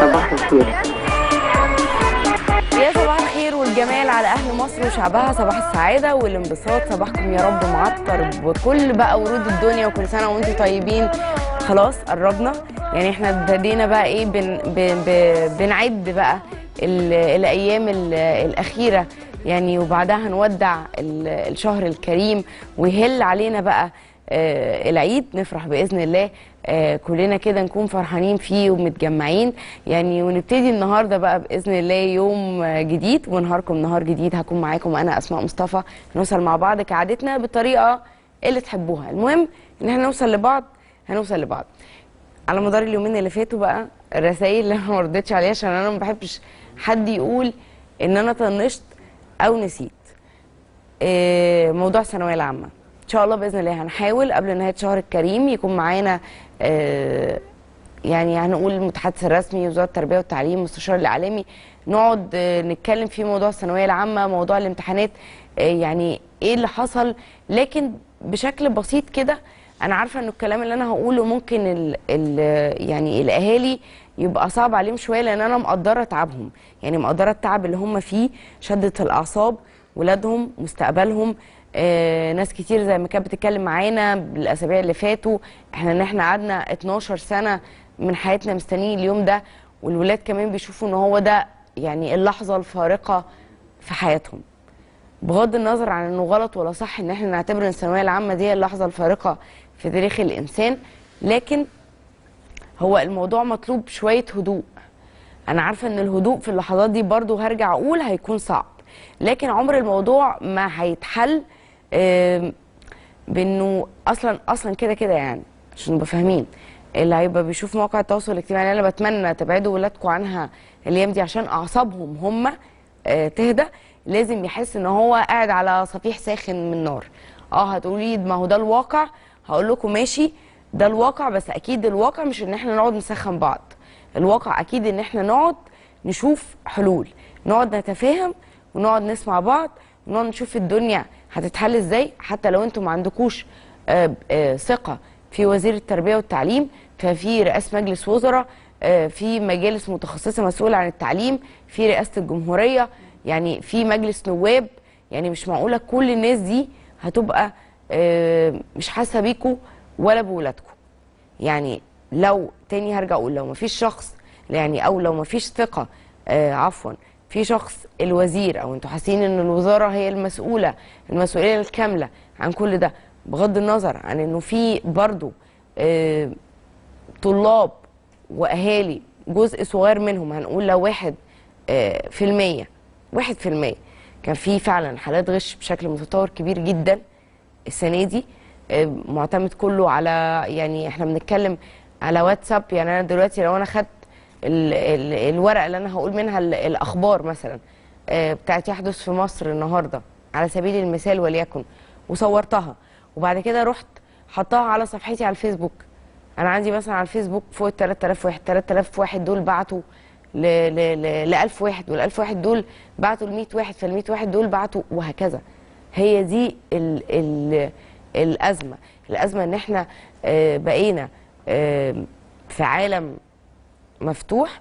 صباح الخير يا صباح الخير والجمال على اهل مصر وشعبها صباح السعاده والانبساط صباحكم يا رب معطر بكل بقى ورود الدنيا وكل سنه وانتم طيبين خلاص قربنا يعني احنا ابتدينا بقى ايه بن بن ب- بنعد بقى ال- الايام ال- الاخيره يعني وبعدها هنودع ال- الشهر الكريم ويهل علينا بقى آه، العيد نفرح باذن الله آه، كلنا كده نكون فرحانين فيه ومتجمعين يعني ونبتدي النهارده بقى باذن الله يوم آه، جديد ونهاركم نهار جديد هكون معاكم انا اسماء مصطفى نوصل مع بعض كعادتنا بالطريقه اللي تحبوها المهم ان احنا نوصل لبعض هنوصل لبعض على مدار اليومين اللي فاتوا بقى الرسائل اللي انا ما ردتش عليها عشان انا ما بحبش حد يقول ان انا طنشت او نسيت آه، موضوع الثانويه العامه ان شاء الله باذن الله هنحاول قبل نهايه شهر الكريم يكون معانا آه، يعني هنقول المتحدث الرسمي وزاره التربيه والتعليم المستشار الاعلامي نقعد آه، نتكلم في موضوع الثانويه العامه موضوع الامتحانات آه، يعني ايه اللي حصل لكن بشكل بسيط كده انا عارفه ان الكلام اللي انا هقوله ممكن ال ال يعني الاهالي يبقى صعب عليهم شويه لان انا مقدره تعبهم يعني مقدره التعب اللي هم فيه شده الاعصاب ولادهم مستقبلهم آه ناس كتير زي ما كانت بتتكلم معانا بالاسابيع اللي فاتوا احنا ان احنا قعدنا 12 سنه من حياتنا مستنيين اليوم ده والولاد كمان بيشوفوا ان هو ده يعني اللحظه الفارقه في حياتهم بغض النظر عن انه غلط ولا صح ان احنا نعتبر ان الثانويه العامه دي اللحظه الفارقه في تاريخ الانسان لكن هو الموضوع مطلوب شويه هدوء انا عارفه ان الهدوء في اللحظات دي برضو هرجع اقول هيكون صعب لكن عمر الموضوع ما هيتحل آم، بانه اصلا اصلا كده كده يعني عشان نبقى فاهمين اللي هيبقى بيشوف مواقع التواصل الاجتماعي انا بتمنى تبعدوا ولادكم عنها الايام دي عشان اعصابهم هم آه، تهدى لازم يحس ان هو قاعد على صفيح ساخن من نار اه هتقولي ما هو ده الواقع هقول لكم ماشي ده الواقع بس اكيد الواقع مش ان احنا نقعد نسخن بعض الواقع اكيد ان احنا نقعد نشوف حلول نقعد نتفاهم ونقعد نسمع بعض ونقعد نشوف الدنيا هتتحل ازاي حتى لو انتم ما عندكوش آه، آه، ثقه في وزير التربيه والتعليم ففي رئاسه مجلس وزراء آه، في مجالس متخصصه مسؤوله عن التعليم في رئاسه الجمهوريه يعني في مجلس نواب يعني مش معقوله كل الناس دي هتبقى آه، مش حاسه بيكوا ولا بولادكم يعني لو تاني هرجع اقول لو مفيش شخص يعني او لو مفيش ثقه آه عفوا في شخص الوزير او انتوا حاسين ان الوزاره هي المسؤوله المسؤوليه الكامله عن كل ده بغض النظر عن انه في برضو آه طلاب واهالي جزء صغير منهم هنقول لو واحد آه في المية واحد في المية كان في فعلا حالات غش بشكل متطور كبير جدا السنه دي آه، معتمد كله على يعني احنا بنتكلم على واتساب يعني انا دلوقتي لو انا خدت ال ال الورقه اللي انا هقول منها ال- الاخبار مثلا آه، بتاعت يحدث في مصر النهارده على سبيل المثال وليكن وصورتها وبعد كده رحت حطها على صفحتي على الفيسبوك انا عندي مثلا على الفيسبوك فوق ال 3000 واحد 3000 واحد دول بعتوا ل ل ل ل 1000 واحد وال 1000 واحد دول بعتوا ل 100 واحد فال 100 واحد دول بعتوا وهكذا هي دي ال ال الازمه الازمه ان احنا آه، بقينا آه، في عالم مفتوح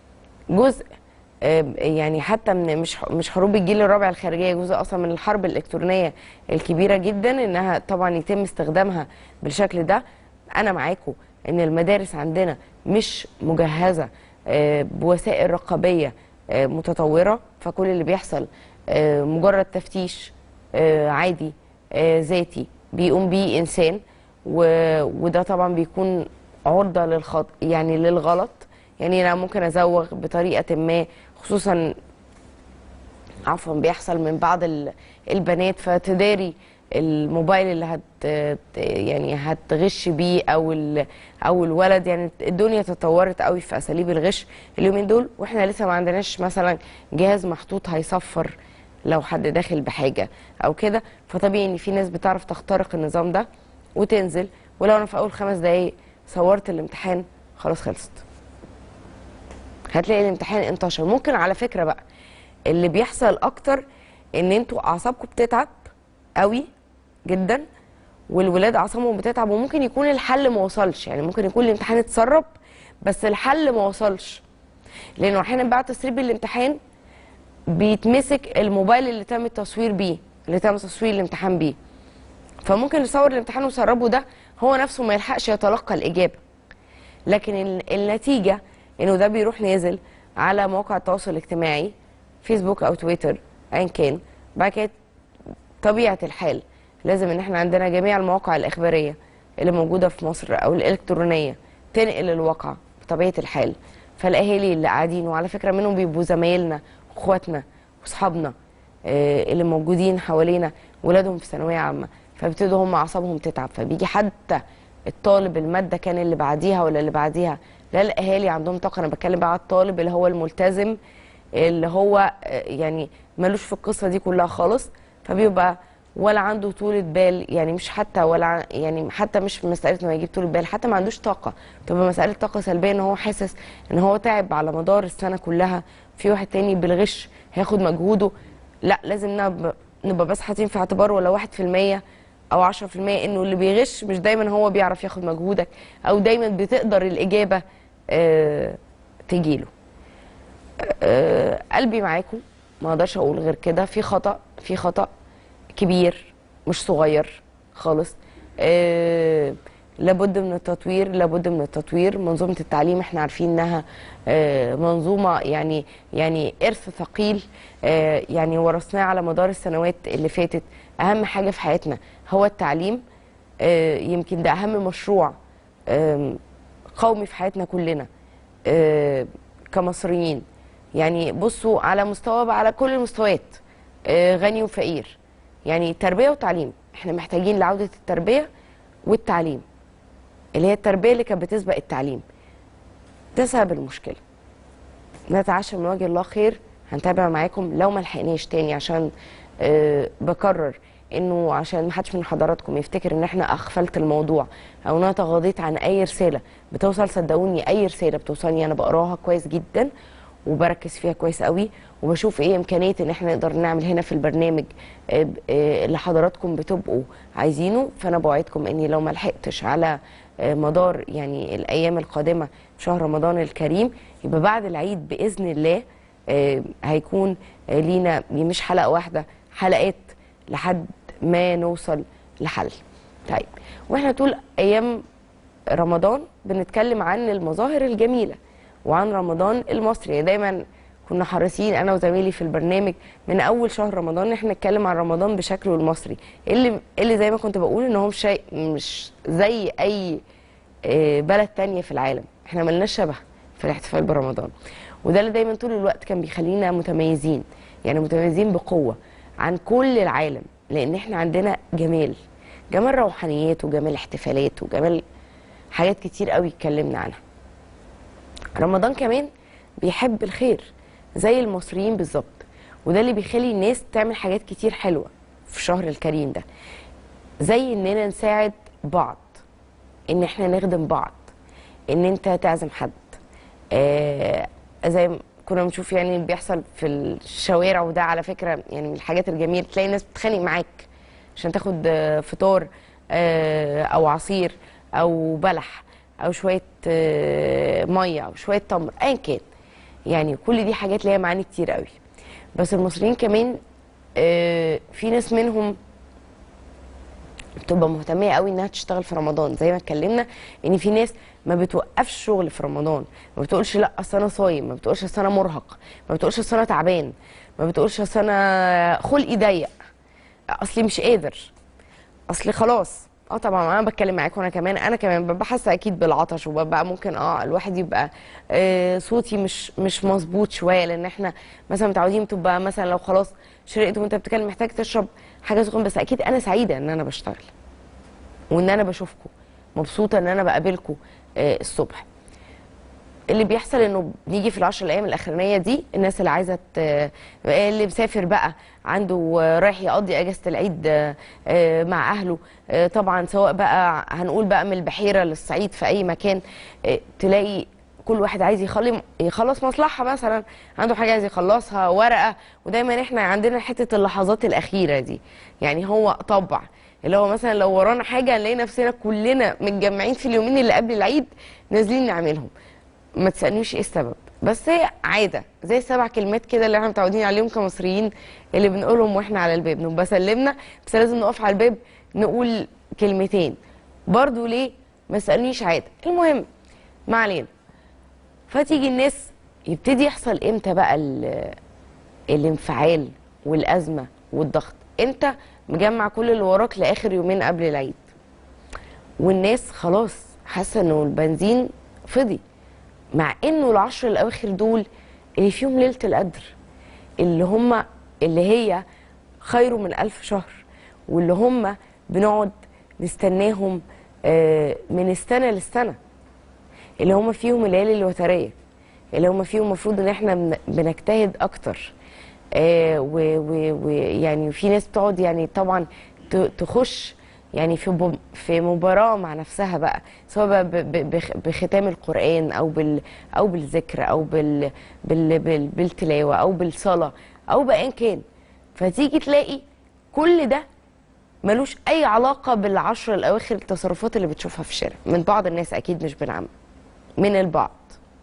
جزء آه، يعني حتى من مش مش حروب الجيل الرابع الخارجيه جزء اصلا من الحرب الالكترونيه الكبيره جدا انها طبعا يتم استخدامها بالشكل ده انا معاكم ان المدارس عندنا مش مجهزه آه، بوسائل رقابيه آه، متطوره فكل اللي بيحصل آه، مجرد تفتيش آه، عادي آه، ذاتي بيقوم بيه انسان و- وده طبعا بيكون عرضه للخط يعني للغلط يعني انا ممكن ازوغ بطريقه ما خصوصا عفوا بيحصل من بعض ال- البنات فتداري الموبايل اللي هت يعني هتغش بيه او ال- او الولد يعني الدنيا تطورت قوي في اساليب الغش اليومين دول واحنا لسه ما عندناش مثلا جهاز محطوط هيصفر لو حد داخل بحاجه او كده فطبيعي ان في ناس بتعرف تخترق النظام ده وتنزل ولو انا في اول خمس دقايق صورت الامتحان خلاص خلصت هتلاقي الامتحان انتشر ممكن على فكره بقى اللي بيحصل اكتر ان انتوا اعصابكم بتتعب قوي جدا والولاد اعصابهم بتتعب وممكن يكون الحل ما وصلش يعني ممكن يكون الامتحان اتسرب بس الحل ما وصلش لانه احيانا بعد تسريب الامتحان بيتمسك الموبايل اللي تم التصوير بيه اللي تم تصوير الامتحان بيه فممكن يصور الامتحان ويسربه ده هو نفسه ما يلحقش يتلقى الاجابه لكن ال- النتيجه انه ده بيروح نازل على مواقع التواصل الاجتماعي فيسبوك او تويتر ايا كان بعد كده طبيعه الحال لازم ان احنا عندنا جميع المواقع الاخباريه اللي موجوده في مصر او الالكترونيه تنقل الواقع بطبيعه الحال فالاهالي اللي قاعدين وعلى فكره منهم بيبقوا زمايلنا واخواتنا واصحابنا آه، اللي موجودين حوالينا ولادهم في ثانويه عامه فبيبتدوا هم اعصابهم تتعب فبيجي حتى الطالب الماده كان اللي بعديها ولا اللي بعديها لا الاهالي عندهم طاقه انا بتكلم بقى على الطالب اللي هو الملتزم اللي هو آه، يعني ملوش في القصه دي كلها خالص فبيبقى ولا عنده طولة بال يعني مش حتى ولا ع- يعني حتى مش مسألة انه يجيب طولة بال حتى ما عندوش طاقة تبقى مسألة طاقة سلبية ان هو حاسس ان هو تعب على مدار السنة كلها في واحد تاني بالغش هياخد مجهوده لا لازم نب- نبقى بس حاطين في اعتبار ولا واحد في المية او عشرة في المية انه اللي بيغش مش دايما هو بيعرف ياخد مجهودك او دايما بتقدر الاجابة آه تجيله آه، قلبي معاكم ما اقدرش اقول غير كده في خطا في خطا كبير مش صغير خالص آه، لابد من التطوير لابد من التطوير منظومه التعليم احنا عارفين انها آه، منظومه يعني يعني ارث ثقيل آه، يعني ورثناه على مدار السنوات اللي فاتت اهم حاجه في حياتنا هو التعليم آه، يمكن ده اهم مشروع آم، قومي في حياتنا كلنا آه، كمصريين يعني بصوا على مستوى بقى على كل المستويات آه، غني وفقير يعني تربية وتعليم احنا محتاجين لعودة التربية والتعليم اللي هي التربية اللي كانت بتسبق التعليم ده سبب المشكلة نتعشى من وجه الله خير هنتابع معاكم لو ما لحقناش تاني عشان أه بكرر انه عشان ما حدش من حضراتكم يفتكر ان احنا اغفلت الموضوع او ان انا تغاضيت عن اي رساله بتوصل صدقوني اي رساله بتوصلني انا بقراها كويس جدا وبركز فيها كويس قوي وبشوف ايه امكانيه ان احنا نقدر نعمل هنا في البرنامج آه، ب- آه، اللي حضراتكم بتبقوا عايزينه فانا بوعدكم اني لو ما لحقتش على آه، مدار يعني الايام القادمه في شهر رمضان الكريم يبقى بعد العيد باذن الله آه، هيكون آه، لينا مش حلقه واحده حلقات لحد ما نوصل لحل طيب واحنا طول ايام رمضان بنتكلم عن المظاهر الجميله وعن رمضان المصري يعني دايما كنا حريصين انا وزميلي في البرنامج من اول شهر رمضان ان احنا نتكلم عن رمضان بشكله المصري اللي اللي زي ما كنت بقول ان هو مش شيء مش زي اي آه، بلد تانية في العالم احنا ملناش شبه في الاحتفال برمضان وده اللي دايما طول الوقت كان بيخلينا متميزين يعني متميزين بقوة عن كل العالم لان احنا عندنا جمال جمال روحانيات وجمال احتفالات وجمال حاجات كتير قوي اتكلمنا عنها رمضان كمان بيحب الخير زي المصريين بالظبط وده اللي بيخلي الناس تعمل حاجات كتير حلوة في الشهر الكريم ده زي اننا نساعد بعض ان احنا نخدم بعض ان انت تعزم حد آه زي ما كنا بنشوف يعني اللي بيحصل في الشوارع وده على فكرة يعني من الحاجات الجميلة تلاقي ناس بتتخانق معاك عشان تاخد آه، فطار آه، او عصير او بلح او شويه آه، ميه او شويه تمر ايا كان يعني كل دي حاجات ليها معاني كتير قوي بس المصريين كمان آه، في ناس منهم بتبقى مهتميه قوي انها تشتغل في رمضان زي ما اتكلمنا ان في ناس ما بتوقفش شغل في رمضان ما بتقولش لا اصل انا صايم ما بتقولش اصل انا مرهق ما بتقولش اصل انا تعبان ما بتقولش اصل انا خلقي ضيق اصلي مش قادر اصل خلاص اه طبعا انا بتكلم معاكم انا كمان انا كمان ببقى حاسه اكيد بالعطش وببقى ممكن اه الواحد يبقى آه صوتي مش مش مظبوط شويه لان احنا مثلا متعودين تبقى مثلا لو خلاص شرقت وانت بتتكلم محتاج تشرب حاجه سخنه بس اكيد انا سعيده ان انا بشتغل وان انا بشوفكم مبسوطه ان انا بقابلكم آه الصبح اللي بيحصل انه بنيجي في العشر الايام الاخرانيه دي الناس اللي عايزه ت- اللي مسافر بقى عنده آه، رايح يقضي اجازه العيد آه، آه، مع اهله آه، طبعا سواء بقى هنقول بقى من البحيره للصعيد في اي مكان آه، تلاقي كل واحد عايز يخلي يخلص مصلحه مثلا عنده حاجه عايز يخلصها ورقه ودايما احنا عندنا حته اللحظات الاخيره دي يعني هو طبع اللي هو مثلا لو ورانا حاجه نلاقي نفسنا كلنا متجمعين في اليومين اللي قبل العيد نازلين نعملهم ما تسالنيش ايه السبب بس هي عاده زي السبع كلمات كده اللي احنا متعودين عليهم كمصريين اللي بنقولهم واحنا على الباب نبقى سلمنا بس لازم نقف على الباب نقول كلمتين برضو ليه ما تسالنيش عاده المهم ما علينا فتيجي الناس يبتدي يحصل امتى بقى ال- الانفعال والازمه والضغط انت مجمع كل اللي وراك لاخر يومين قبل العيد والناس خلاص حاسه انه البنزين فضي مع انه العشر الاواخر دول اللي فيهم ليله القدر اللي هم اللي هي خير من ألف شهر واللي هم بنقعد نستناهم آه، من السنه للسنه اللي هم فيهم الليالي الوتريه اللي هم فيهم المفروض ان احنا بن- بنجتهد اكتر آه، و- و- ويعني في ناس بتقعد يعني طبعا ت- تخش يعني في بم- في مباراه مع نفسها بقى سواء بقى ب- ب- بخ- بختام القران او بال او بالذكر او بال بال بال بالتلاوه او بالصلاه او بايا كان فتيجي تلاقي كل ده ملوش اي علاقه بالعشر الاواخر التصرفات اللي بتشوفها في الشارع من بعض الناس اكيد مش بنعم من البعض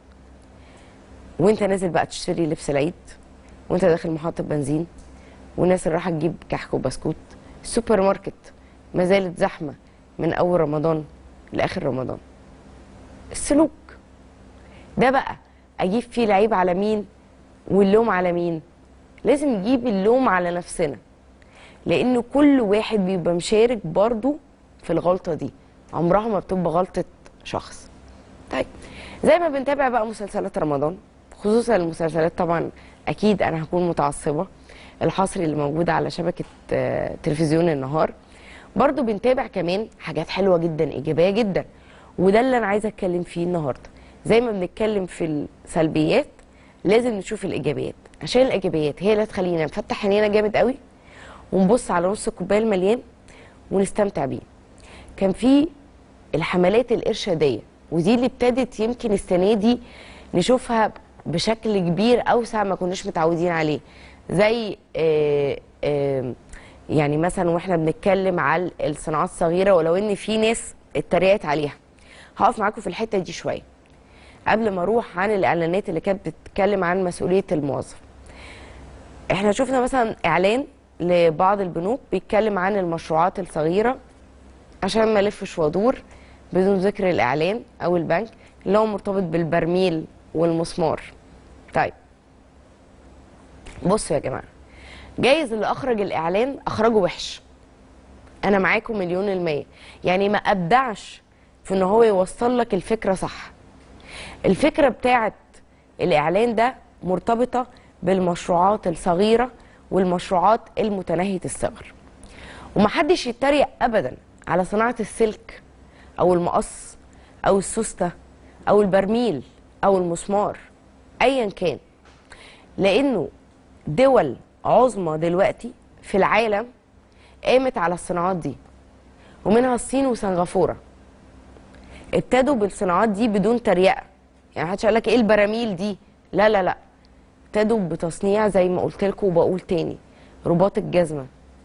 وانت نازل بقى تشتري لبس العيد وانت داخل محطة بنزين والناس اللي رايحة تجيب كحك وبسكوت السوبر ماركت ما زالت زحمة من أول رمضان لآخر رمضان السلوك ده بقى أجيب فيه العيب على مين واللوم على مين لازم نجيب اللوم على نفسنا لأن كل واحد بيبقى مشارك برضو في الغلطة دي عمرها ما بتبقى غلطة شخص طيب زي ما بنتابع بقى مسلسلات رمضان خصوصا المسلسلات طبعا اكيد انا هكون متعصبه الحصري اللي موجود على شبكه آه، تلفزيون النهار برضو بنتابع كمان حاجات حلوه جدا ايجابيه جدا وده اللي انا عايزه اتكلم فيه النهارده زي ما بنتكلم في السلبيات لازم نشوف الايجابيات عشان الايجابيات هي اللي تخلينا نفتح عينينا جامد قوي ونبص على نص الكوبايه المليان ونستمتع بيه كان في الحملات الإرشادية ودي اللي ابتدت يمكن السنة دي نشوفها بشكل كبير أوسع ما كناش متعودين عليه زي آه، آه، يعني مثلا واحنا بنتكلم على الصناعات الصغيرة ولو ان في ناس اتريقت عليها هقف معاكم في الحتة دي شوية قبل ما اروح عن الاعلانات اللي كانت بتتكلم عن مسؤولية الموظف احنا شفنا مثلا اعلان لبعض البنوك بيتكلم عن المشروعات الصغيره عشان ما الفش وادور بدون ذكر الاعلان او البنك اللي هو مرتبط بالبرميل والمسمار طيب بصوا يا جماعه جايز اللي اخرج الاعلان اخرجه وحش انا معاكم مليون المية يعني ما ابدعش في ان هو يوصل لك الفكرة صح الفكرة بتاعت الاعلان ده مرتبطة بالمشروعات الصغيرة والمشروعات المتناهية الصغر ومحدش يتريق ابدا على صناعة السلك او المقص او السوستة او البرميل او المسمار ايا كان لانه دول عظمى دلوقتي في العالم قامت على الصناعات دي ومنها الصين وسنغافوره ابتدوا بالصناعات دي بدون تريقه يعني محدش قال لك ايه البراميل دي لا لا لا ابتدوا بتصنيع زي ما قلت لكم وبقول تاني رباط الجزمه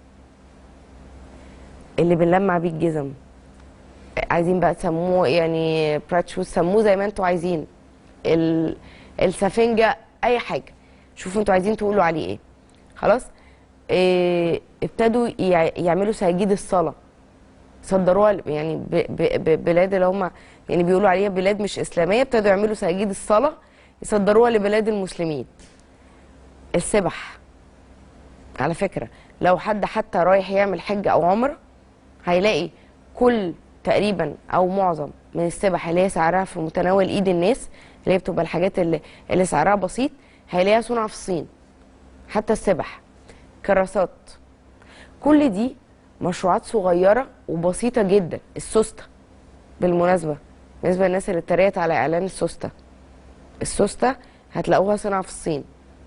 اللي بنلمع بيه الجزم عايزين بقى تسموه يعني برات شوز سموه زي ما انتوا عايزين ال... السفنجه اي حاجه شوفوا انتوا عايزين تقولوا عليه ايه خلاص إيه ابتدوا يع- يعملوا سجاجيد الصلاه صدروها ل- يعني ب... ب... ب... بلاد اللي هم يعني بيقولوا عليها بلاد مش اسلاميه ابتدوا يعملوا سجاجيد الصلاه يصدروها لبلاد المسلمين السبح على فكره لو حد حتى رايح يعمل حج او عمره هيلاقي كل تقريبا او معظم من السبح اللي هي سعرها في متناول ايد الناس اللي هي بتبقى الحاجات اللي, اللي سعرها بسيط هيلاقيها صنع في الصين حتى السبح كراسات كل دي مشروعات صغيرة وبسيطة جدا السوستة بالمناسبة بالنسبة للناس اللي اتريقت على إعلان السوستة السوستة هتلاقوها صنع في الصين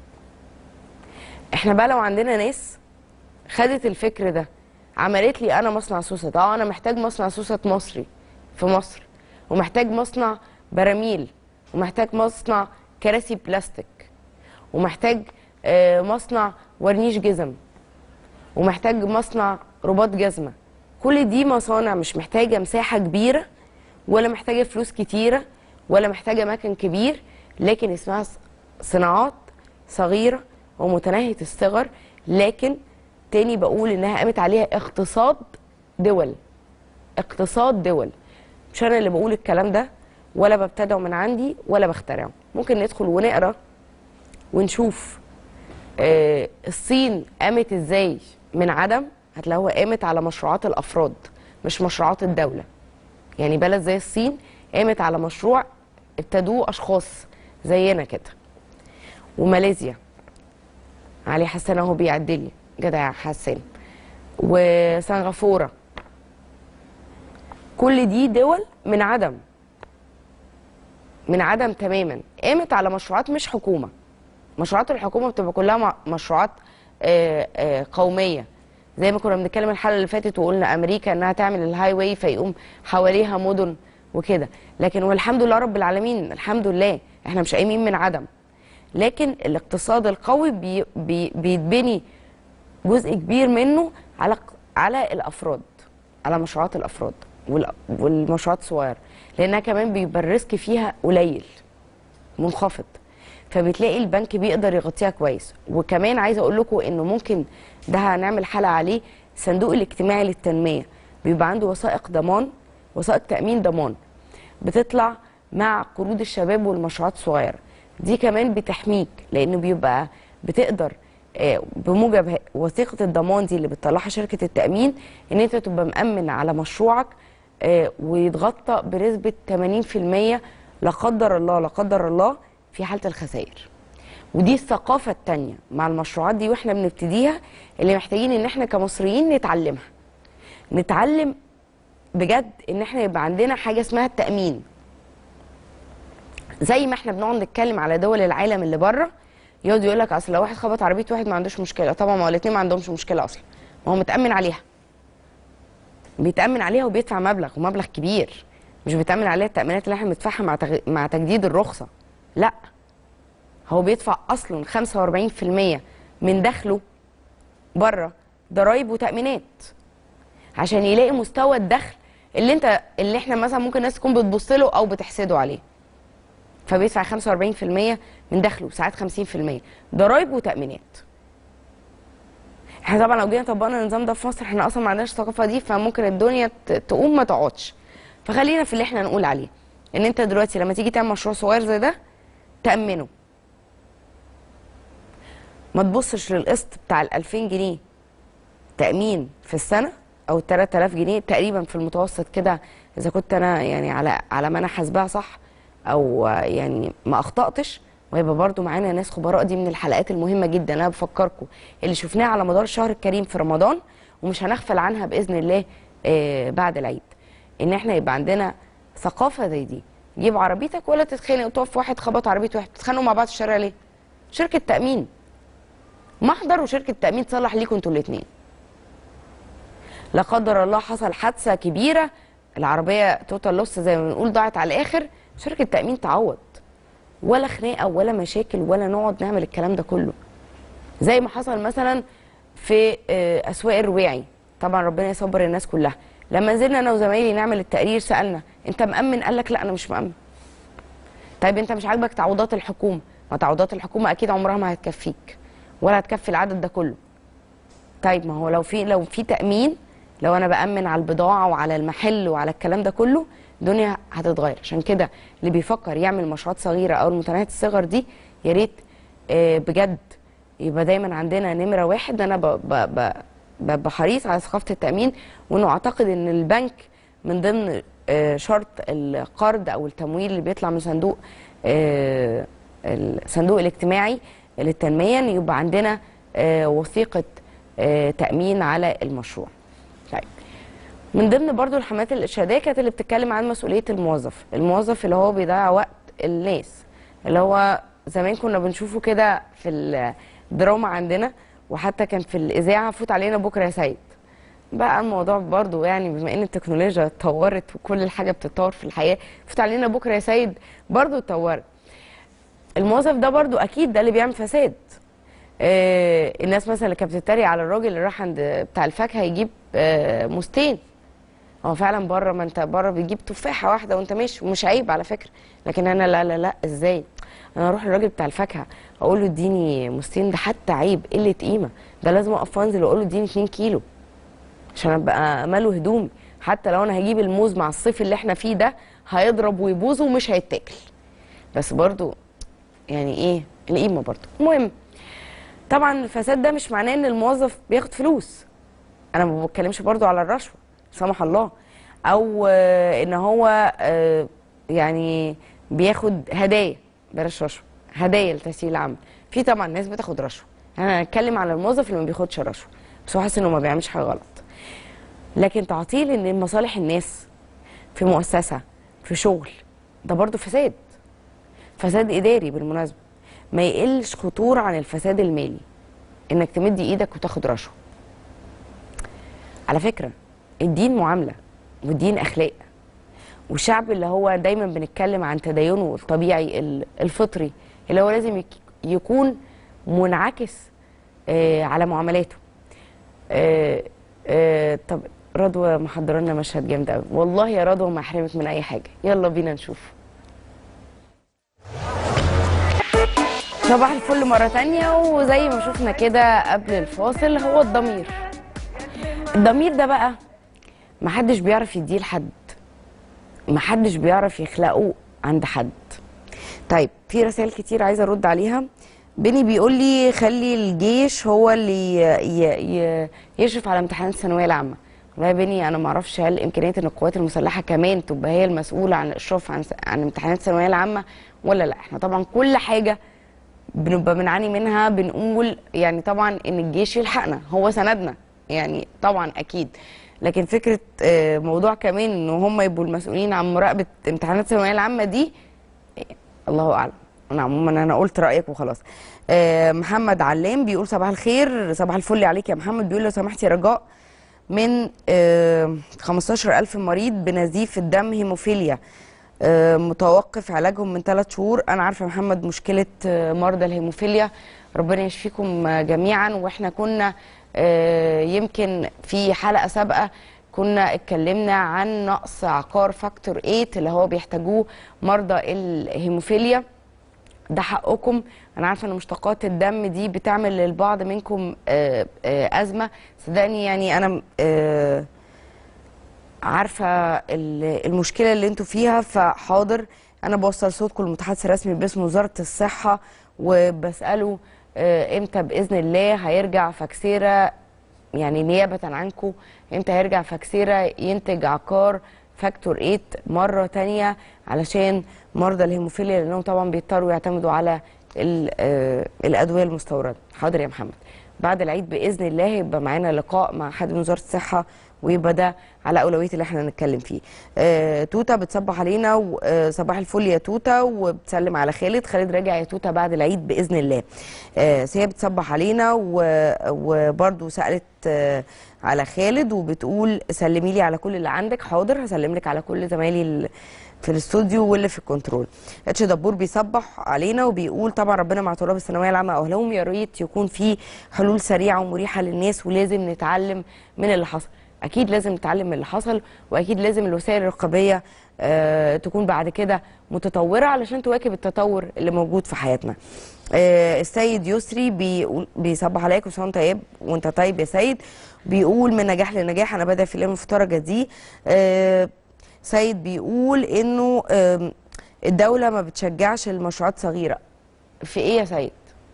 احنا بقى لو عندنا ناس خدت الفكر ده عملت لي انا مصنع سوست اه انا محتاج مصنع سوست مصري في مصر ومحتاج مصنع براميل ومحتاج مصنع كراسي بلاستيك ومحتاج آه، مصنع ورنيش جزم ومحتاج مصنع رباط جزمه كل دي مصانع مش محتاجه مساحه كبيره ولا محتاجه فلوس كتيره ولا محتاجه مكن كبير لكن اسمها ص- صناعات صغيره ومتناهيه الصغر لكن تاني بقول انها قامت عليها اقتصاد دول اقتصاد دول مش انا اللي بقول الكلام ده ولا ببتدعه من عندي ولا بخترعه ممكن ندخل ونقرا ونشوف آه، الصين قامت ازاي من عدم هتلاقوها قامت على مشروعات الافراد مش مشروعات الدوله يعني بلد زي الصين قامت على مشروع ابتدوه اشخاص زينا كده وماليزيا علي حسن اهو بيعدلي جدع يا حسن وسنغافوره كل دي دول من عدم من عدم تماما قامت على مشروعات مش حكومه مشروعات الحكومه بتبقى كلها مع- مشروعات آه، آه، قوميه زي ما كنا بنتكلم الحلقه اللي فاتت وقلنا امريكا انها تعمل الهاي واي فيقوم حواليها مدن وكده لكن والحمد لله رب العالمين الحمد لله احنا مش قايمين من عدم لكن الاقتصاد القوي بي بي بيتبني جزء كبير منه على على الافراد على مشروعات الافراد وال- والمشروعات الصغيره لانها كمان بيبقى الريسك فيها قليل منخفض فبتلاقي البنك بيقدر يغطيها كويس وكمان عايزه اقول لكم انه ممكن ده هنعمل حلقه عليه الصندوق الاجتماعي للتنميه بيبقى عنده وثائق ضمان وثائق تامين ضمان بتطلع مع قروض الشباب والمشروعات الصغيره دي كمان بتحميك لانه بيبقى بتقدر آه، بموجب ه- وثيقه الضمان دي اللي بتطلعها شركه التامين ان انت تبقى مامن على مشروعك آه، ويتغطى بنسبه 80% لا قدر الله لا قدر الله في حاله الخسائر ودي الثقافه التانية مع المشروعات دي واحنا بنبتديها اللي محتاجين ان احنا كمصريين نتعلمها نتعلم بجد ان احنا يبقى عندنا حاجه اسمها التامين زي ما احنا بنقعد نتكلم على دول العالم اللي بره يقعد يقول لك اصل لو واحد خبط عربيه واحد ما عندوش مشكله طبعا ما هو الاثنين ما عندهمش مشكله اصلا ما هو متامن عليها بيتامن عليها وبيدفع مبلغ ومبلغ كبير مش بيتامن عليها التامينات اللي احنا بندفعها مع تغ... مع تجديد الرخصه لا هو بيدفع اصلا 45% من دخله بره ضرايب وتامينات عشان يلاقي مستوى الدخل اللي انت اللي احنا مثلا ممكن الناس تكون بتبص له او بتحسده عليه فبيدفع 45% من دخله ساعات 50% ضرايب وتامينات احنا طبعا لو جينا طبقنا النظام ده في مصر احنا اصلا ما عندناش الثقافه دي فممكن الدنيا ت- تقوم ما تقعدش فخلينا في اللي احنا نقول عليه ان انت دلوقتي لما تيجي تعمل مشروع صغير زي ده تامنه ما تبصش للقسط بتاع ال 2000 جنيه تامين في السنه او ال 3000 جنيه تقريبا في المتوسط كده اذا كنت انا يعني على على ما انا حاسباها صح او آه، يعني ما اخطاتش ويبقى برضو معانا ناس خبراء دي من الحلقات المهمه جدا انا بفكركم اللي شفناها على مدار الشهر الكريم في رمضان ومش هنغفل عنها باذن الله آه، بعد العيد ان احنا يبقى عندنا ثقافه زي دي جيب عربيتك ولا تتخانق وتقف واحد خبط عربيه واحد تتخانقوا مع بعض في الشارع ليه شركه تامين محضر وشركه تامين تصلح ليكم انتوا الاثنين لا قدر الله حصل حادثه كبيره العربيه توتال لوس زي ما بنقول ضاعت على الاخر شركه تامين تعوض ولا خناقه ولا مشاكل ولا نقعد نعمل الكلام ده كله زي ما حصل مثلا في آه، اسواق الرواعي طبعا ربنا يصبر الناس كلها لما نزلنا انا وزمايلي نعمل التقرير سالنا انت مامن قال لك لا انا مش مامن طيب انت مش عاجبك تعويضات الحكومه ما تعويضات الحكومه اكيد عمرها ما هتكفيك ولا هتكفي العدد ده كله طيب ما هو لو في لو في تامين لو انا بامن على البضاعه وعلى المحل وعلى الكلام ده كله الدنيا هتتغير عشان كده اللي بيفكر يعمل مشروعات صغيره او المتناهيه الصغر دي يا ريت آه، بجد يبقى دايما عندنا نمره واحد انا ب- ب- ب- ببقى حريص على ثقافه التامين وانه اعتقد ان البنك من ضمن آه، شرط القرض او التمويل اللي بيطلع من صندوق آه، الصندوق الاجتماعي للتنميه ان يبقى عندنا آه، وثيقه آه، تامين على المشروع. طيب من ضمن برضو الحملات الارشاديه كانت اللي بتتكلم عن مسؤوليه الموظف، الموظف اللي هو بيضيع وقت الناس اللي هو زمان كنا بنشوفه كده في الدراما عندنا وحتى كان في الاذاعه فوت علينا بكره يا سيد. بقى الموضوع برضو يعني بما ان التكنولوجيا اتطورت وكل الحاجه بتتطور في الحياه فوت علينا بكره يا سيد برضو اتطورت. الموظف ده برضو اكيد ده اللي بيعمل فساد آه الناس مثلا اللي كانت بتتريق على الراجل اللي راح عند بتاع الفاكهه يجيب آه موستين هو فعلا بره ما انت بره بيجيب تفاحه واحده وانت ماشي ومش عيب على فكره لكن انا لا لا لا ازاي انا اروح للراجل بتاع الفاكهه اقول له اديني موزتين ده حتى عيب قله قيمه ده لازم اقف وانزل واقول له اديني 2 كيلو عشان ابقى اماله هدومي حتى لو انا هجيب الموز مع الصيف اللي احنا فيه ده هيضرب ويبوظ ومش هيتاكل بس برضو يعني ايه القيمه برضو المهم طبعا الفساد ده مش معناه ان الموظف بياخد فلوس انا ما بتكلمش برضو على الرشوه سمح الله او آه، ان هو آه، يعني بياخد هدايا بلاش رشوه هدايا لتسهيل العمل في طبعا ناس بتاخد رشوه انا هتكلم على الموظف اللي ما بياخدش رشوه بس هو حاسس انه ما بيعملش حاجه غلط لكن تعطيل ان مصالح الناس في مؤسسه في شغل ده برضو فساد فساد اداري بالمناسبه ما يقلش خطوره عن الفساد المالي انك تمد ايدك وتاخد رشوه على فكره الدين معامله والدين اخلاق والشعب اللي هو دايما بنتكلم عن تدينه الطبيعي ال- الفطري اللي هو لازم يك- يكون منعكس آه، على معاملاته آه، آه، طب رضوى محضره لنا مشهد جامد قوي والله يا رضوى ما احرمك من اي حاجه يلا بينا نشوف صباح الفل مرة تانية وزي ما شفنا كده قبل الفاصل هو الضمير الضمير ده بقى محدش بيعرف يديه لحد محدش بيعرف يخلقه عند حد طيب في رسائل كتير عايزة أرد عليها بني بيقول لي خلي الجيش هو اللي ي- ي- ي- يشرف على امتحانات الثانوية العامة والله يا بني أنا معرفش هل إمكانية إن القوات المسلحة كمان تبقى هي المسؤولة عن الإشراف عن عن امتحانات الثانوية العامة ولا لا احنا طبعا كل حاجة بنبقى بنعاني منها بنقول يعني طبعا ان الجيش يلحقنا هو سندنا يعني طبعا اكيد لكن فكره آه، موضوع كمان ان هم يبقوا المسؤولين عن مراقبه امتحانات الثانويه العامه دي آه، الله اعلم انا عموما انا قلت رايك وخلاص آه، محمد علام بيقول صباح الخير صباح الفل عليك يا محمد بيقول لو سمحتي رجاء من آه، 15000 مريض بنزيف الدم هيموفيليا آه، متوقف علاجهم من ثلاث شهور انا عارفه يا محمد مشكله آه، مرضى الهيموفيليا ربنا يشفيكم آه، جميعا واحنا كنا آه، يمكن في حلقه سابقه كنا اتكلمنا عن نقص عقار فاكتور 8 اللي هو بيحتاجوه مرضى الهيموفيليا ده حقكم انا عارفه ان مشتقات الدم دي بتعمل للبعض منكم آه، آه، ازمه صدقني يعني انا آه، عارفه ال- المشكله اللي انتوا فيها فحاضر انا بوصل صوتكم للمتحدث الرسمي باسم وزاره الصحه وبساله آه، امتى باذن الله هيرجع فاكسيرا يعني نيابه عنكم امتى هيرجع فاكسيرا ينتج عقار فاكتور 8 مره تانية علشان مرضى الهيموفيليا لانهم طبعا بيضطروا يعتمدوا على ال- آه، الادويه المستورده حاضر يا محمد بعد العيد باذن الله يبقى معانا لقاء مع حد من وزاره الصحه ويبقى ده على اولويه اللي احنا هنتكلم فيه. آه توته بتصبح علينا وصباح الفل يا توته وبتسلم على خالد، خالد راجع يا توته بعد العيد باذن الله. آه سيا بتصبح علينا و- وبرضو سالت آه على خالد وبتقول سلمي لي على كل اللي عندك حاضر هسلم لك على كل زمايلي ال- في الاستوديو واللي في الكنترول اتش دبور بيصبح علينا وبيقول طبعا ربنا مع طلاب الثانويه العامه واهلهم يا ريت يكون في حلول سريعه ومريحه للناس ولازم نتعلم من اللي حصل اكيد لازم نتعلم من اللي حصل واكيد لازم الوسائل الرقابيه آه تكون بعد كده متطوره علشان تواكب التطور اللي موجود في حياتنا آه السيد يسري بيقول بيصبح عليك وسام طيب وانت طيب يا سيد بيقول من نجاح لنجاح انا بادئ في اليوم الفتره دي آه سيد بيقول انه آم، الدوله ما بتشجعش المشروعات صغيره في ايه يا سيد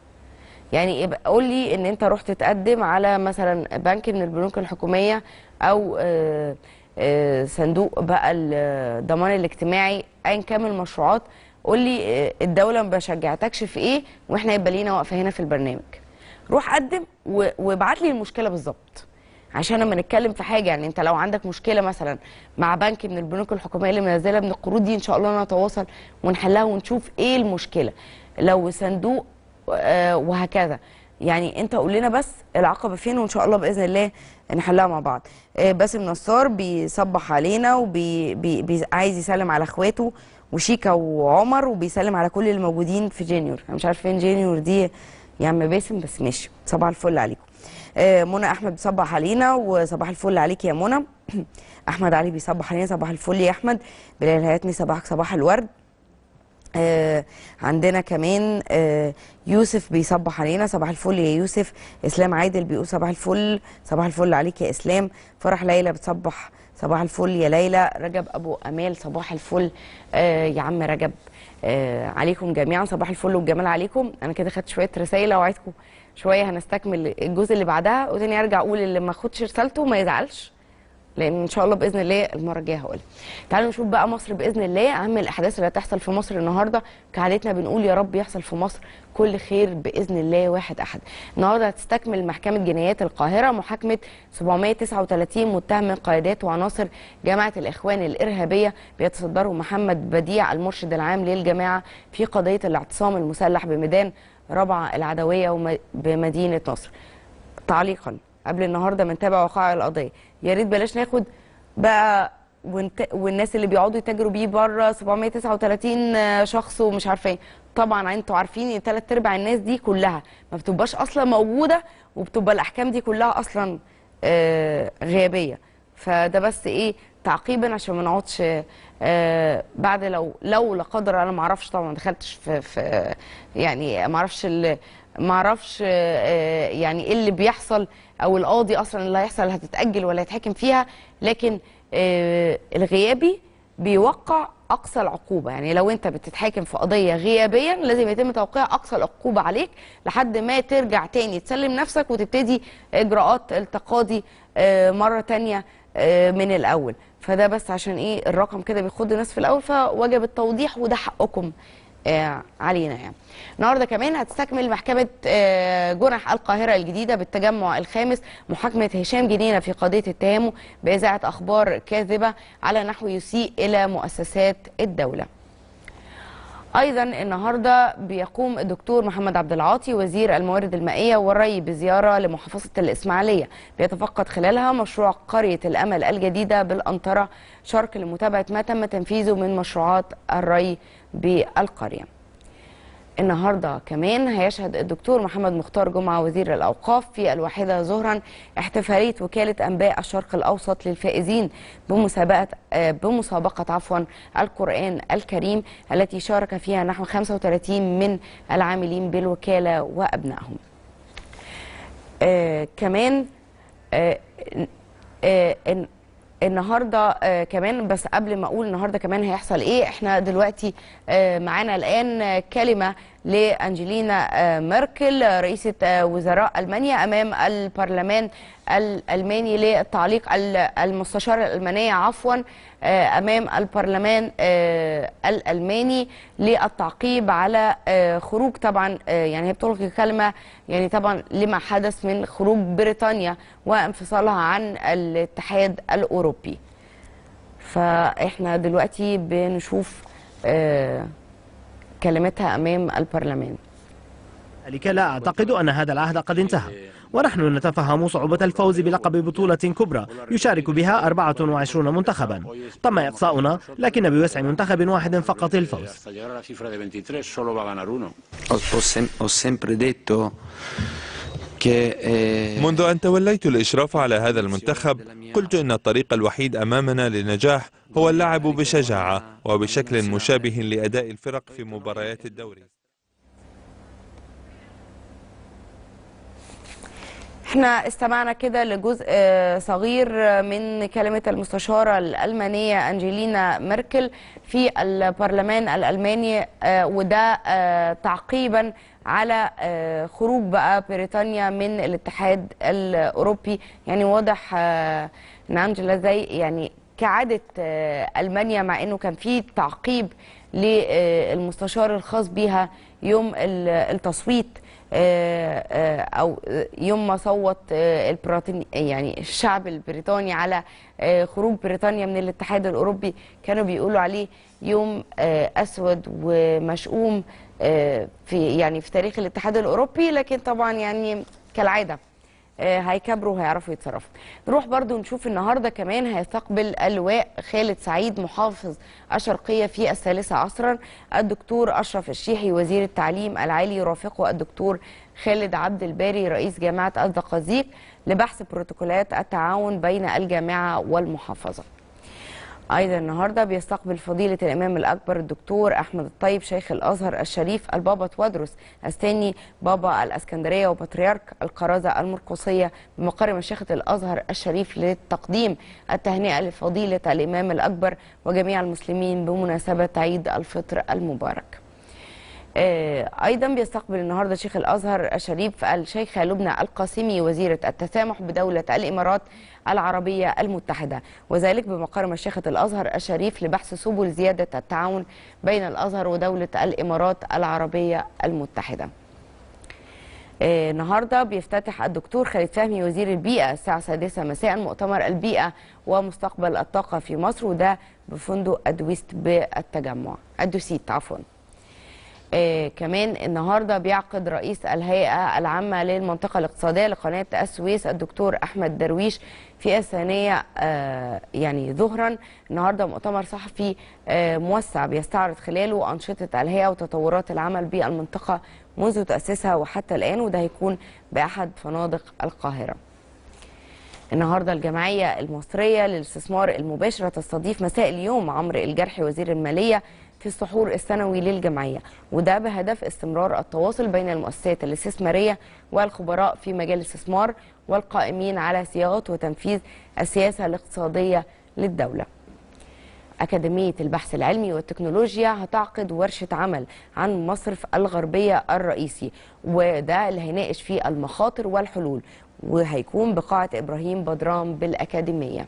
يعني يبقى قول لي ان انت رحت تقدم على مثلا بنك من البنوك الحكوميه او آه، آه، صندوق بقى الضمان الاجتماعي ايا كان من المشروعات قول لي آه، الدوله ما بشجعتكش في ايه واحنا يبقى لينا واقفه هنا في البرنامج روح قدم و- وابعت لي المشكله بالظبط عشان لما نتكلم في حاجه يعني انت لو عندك مشكله مثلا مع بنك من البنوك الحكوميه اللي منزله من القروض دي ان شاء الله نتواصل ونحلها ونشوف ايه المشكله لو صندوق آه، وهكذا يعني انت قول لنا بس العقبه فين وان شاء الله باذن الله نحلها مع بعض آه، باسم نصار بيصبح علينا وبي بي بي عايز يسلم على اخواته وشيكا وعمر وبيسلم على كل اللي موجودين في جينيور انا مش عارف فين جينيور دي يا عم باسم بس ماشي صباح الفل عليكم آه، منى احمد بيصبح علينا وصباح الفل عليك يا منى احمد علي بيصبح علينا صباح الفل يا احمد بلال هياتني صباحك صباح الورد آه عندنا كمان آه يوسف بيصبح علينا صباح الفل يا يوسف اسلام عادل بيقول صباح الفل صباح الفل عليك يا اسلام فرح ليلى بتصبح صباح الفل يا ليلى رجب ابو امال صباح الفل آه يا عم رجب آه عليكم جميعا صباح الفل والجمال عليكم انا كده خدت شويه رسائل اوعدكم شويه هنستكمل الجزء اللي بعدها وتاني ارجع اقول اللي ما خدش رسالته ما يزعلش لان ان شاء الله باذن الله المره الجايه هقول تعالوا نشوف بقى مصر باذن الله اهم الاحداث اللي هتحصل في مصر النهارده كعادتنا بنقول يا رب يحصل في مصر كل خير باذن الله واحد احد النهارده هتستكمل محكمه جنايات القاهره محاكمه 739 متهم من قيادات وعناصر جماعه الاخوان الارهابيه بيتصدره محمد بديع المرشد العام للجماعه في قضيه الاعتصام المسلح بميدان رابعه العدويه وم- بمدينه نصر تعليقا قبل النهارده ما نتابع وقائع القضيه يا ريت بلاش ناخد بقى ونت... والناس اللي بيقعدوا يتاجروا بيه بره 739 شخص ومش عارفه ايه طبعا انتوا عارفين ان ثلاث ارباع الناس دي كلها ما بتبقاش اصلا موجوده وبتبقى الاحكام دي كلها اصلا آه غيابيه فده بس ايه تعقيبا عشان ما نقعدش آه بعد لو لو لا قدر انا ما اعرفش طبعا ما دخلتش في, في يعني ما اعرفش ال- ما اعرفش آه، يعني ايه اللي بيحصل او القاضي اصلا اللي هيحصل هتتاجل ولا هيتحكم فيها لكن آه، الغيابي بيوقع اقصى العقوبه يعني لو انت بتتحاكم في قضيه غيابيا لازم يتم توقيع اقصى العقوبه عليك لحد ما ترجع تاني تسلم نفسك وتبتدي اجراءات التقاضي آه، مره تانية آه، من الاول فده بس عشان ايه الرقم كده بيخض الناس في الاول فوجب التوضيح وده حقكم آه، علينا يعني النهارده كمان هتستكمل محكمه آه، جنح القاهره الجديده بالتجمع الخامس محاكمه هشام جنينه في قضيه اتهامه باذاعه اخبار كاذبه على نحو يسيء الى مؤسسات الدوله ايضا النهارده بيقوم الدكتور محمد عبد العاطي وزير الموارد المائيه والري بزياره لمحافظه الاسماعيليه بيتفقد خلالها مشروع قريه الامل الجديده بالانطره شرق لمتابعه ما تم تنفيذه من مشروعات الري بالقريه النهارده كمان هيشهد الدكتور محمد مختار جمعه وزير الاوقاف في الواحده ظهرا احتفاليه وكاله انباء الشرق الاوسط للفائزين بمسابقه آه، بمسابقه عفوا القران الكريم التي شارك فيها نحو 35 من العاملين بالوكاله وابنائهم. آه كمان آه آه إن- النهارده آه كمان بس قبل ما اقول النهارده كمان هيحصل ايه احنا دلوقتي آه معانا الان آه، كلمه لانجلينا آه ميركل آه، رئيسه آه وزراء المانيا امام البرلمان الالماني للتعليق ال- المستشاره الالمانيه عفوا آه امام البرلمان آه الالماني للتعقيب على آه خروج طبعا آه يعني هي بتلقي كلمه يعني طبعا لما حدث من خروج بريطانيا وانفصالها عن الاتحاد الاوروبي فاحنا دلوقتي بنشوف آه كلمتها امام البرلمان ذلك لا أعتقد أن هذا العهد قد انتهى ونحن نتفهم صعوبة الفوز بلقب بطولة كبرى يشارك بها 24 منتخبا تم إقصاؤنا لكن بوسع منتخب واحد فقط الفوز Hasta llegar a la cifra de 23 solo va a ganar uno. Ho, ho sem- ho sempre detto che eh, منذ أن توليت الإشراف على هذا المنتخب قلت إن الطريق الوحيد أمامنا للنجاح هو اللعب بشجاعة وبشكل مشابه لأداء الفرق في مباريات الدوري احنا استمعنا كده لجزء آه، صغير من كلمة المستشارة الألمانية أنجلينا ميركل في البرلمان الألماني آه، وده آه، تعقيبا على آه، خروج بقى بريطانيا من الاتحاد الأوروبي يعني واضح آه، ان أنجلا زي يعني كعادة آه، ألمانيا مع أنه كان في تعقيب للمستشار الخاص بيها يوم ال- التصويت آه، آه، او يوم ما صوت آه، البريطاني يعني الشعب البريطاني على آه، خروج بريطانيا من الاتحاد الاوروبي كانوا بيقولوا عليه يوم آه، اسود ومشؤوم آه، في يعني في تاريخ الاتحاد الاوروبي لكن طبعا يعني كالعاده آه، هيكبروا وهيعرفوا يتصرفوا نروح برضو نشوف النهارده كمان هيستقبل اللواء خالد سعيد محافظ الشرقيه في الثالثه عصرا الدكتور اشرف الشيحي وزير التعليم العالي يرافقه الدكتور خالد عبد الباري رئيس جامعه الزقازيق لبحث بروتوكولات التعاون بين الجامعه والمحافظه ايضا النهارده بيستقبل فضيله الامام الاكبر الدكتور احمد الطيب شيخ الازهر الشريف البابا توادرس الثاني بابا الاسكندريه وبطريرك القرازه المرقصيه بمقر مشيخه الازهر الشريف لتقديم التهنئه لفضيله الامام الاكبر وجميع المسلمين بمناسبه عيد الفطر المبارك. آه، ايضا بيستقبل النهارده شيخ الازهر الشريف الشيخه لبنى القاسمي وزيره التسامح بدوله الامارات العربيه المتحده وذلك بمقر مشيخه الازهر الشريف لبحث سبل زياده التعاون بين الازهر ودوله الامارات العربيه المتحده. آه، النهارده بيفتتح الدكتور خالد فهمي وزير البيئه الساعه السادسة مساء مؤتمر البيئه ومستقبل الطاقه في مصر وده بفندق ادويست بالتجمع ادوسيت عفوا. آه كمان النهارده بيعقد رئيس الهيئه العامه للمنطقه الاقتصاديه لقناه السويس الدكتور احمد درويش في الثانيه آه يعني ظهرا النهارده مؤتمر صحفي آه موسع بيستعرض خلاله انشطه الهيئه وتطورات العمل بالمنطقه منذ تاسيسها وحتى الان وده هيكون باحد فنادق القاهره. النهارده الجمعيه المصريه للاستثمار المباشر تستضيف مساء اليوم عمرو الجرحي وزير الماليه في السحور السنوي للجمعيه وده بهدف استمرار التواصل بين المؤسسات الاستثماريه والخبراء في مجال الاستثمار والقائمين على صياغه وتنفيذ السياسه الاقتصاديه للدوله. أكاديمية البحث العلمي والتكنولوجيا هتعقد ورشة عمل عن مصرف الغربية الرئيسي وده اللي هيناقش فيه المخاطر والحلول وهيكون بقاعة إبراهيم بدران بالأكاديمية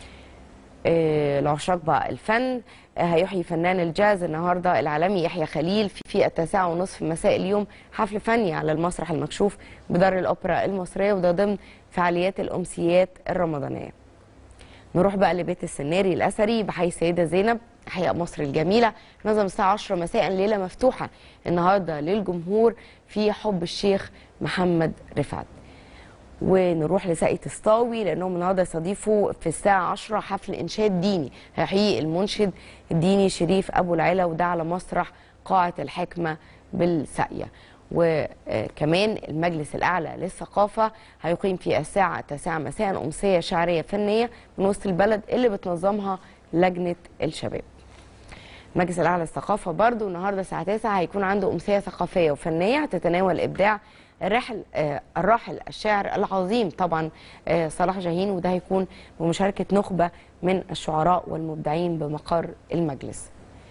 آه، العشاق بقى الفن آه، هيحيي فنان الجاز النهارده العالمي يحيى خليل في, في التاسعة ونصف مساء اليوم حفل فني على المسرح المكشوف بدار الأوبرا المصرية وده ضمن فعاليات الأمسيات الرمضانية نروح بقى لبيت السناري الأثري بحي السيدة زينب حقيقة مصر الجميلة نظم الساعة 10 مساء ليلة مفتوحة النهاردة للجمهور في حب الشيخ محمد رفعت ونروح لساقية الصاوي لانهم النهارده يستضيفوا في الساعه 10 حفل انشاد ديني هيحيي المنشد الديني شريف ابو العلا وده على مسرح قاعه الحكمه بالساقيه وكمان المجلس الاعلى للثقافه هيقيم في الساعه التاسعه مساء امسيه شعريه فنيه من وسط البلد اللي بتنظمها لجنه الشباب المجلس الاعلى للثقافه برضو النهارده الساعه 9 هيكون عنده امسيه ثقافيه وفنيه هتتناول ابداع الراحل آه الراحل الشاعر العظيم طبعا آه صلاح جاهين وده هيكون بمشاركه نخبه من الشعراء والمبدعين بمقر المجلس.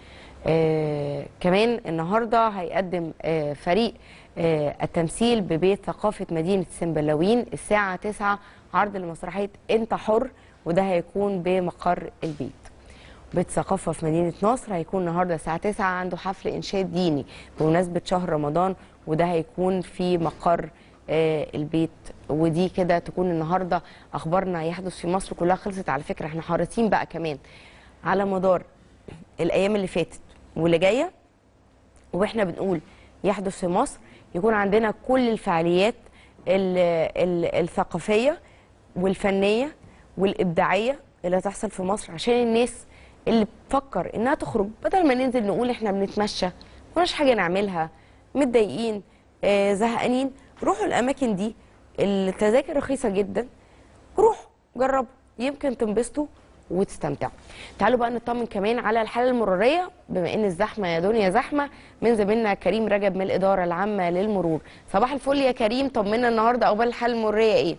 آه كمان النهارده هيقدم آه فريق آه التمثيل ببيت ثقافه مدينه سنبلاوين الساعه 9 عرض لمسرحيه انت حر وده هيكون بمقر البيت. بيت ثقافه في مدينه نصر هيكون النهارده الساعه 9 عنده حفل انشاد ديني بمناسبه شهر رمضان وده هيكون في مقر آه البيت ودي كده تكون النهارده اخبارنا يحدث في مصر كلها خلصت على فكره احنا حريصين بقى كمان على مدار الايام اللي فاتت واللي جايه واحنا بنقول يحدث في مصر يكون عندنا كل الفعاليات ال ال الثقافيه والفنيه والابداعيه اللي هتحصل في مصر عشان الناس اللي بتفكر انها تخرج بدل ما ننزل نقول احنا بنتمشى مش حاجه نعملها متضايقين آه زهقانين روحوا الاماكن دي التذاكر رخيصه جدا روحوا جربوا يمكن تنبسطوا وتستمتعوا تعالوا بقى نطمن كمان على الحاله المروريه بما ان الزحمه يا دنيا زحمه من زميلنا كريم رجب من الاداره العامه للمرور صباح الفل يا كريم طمنا النهارده اقبال الحاله المروريه ايه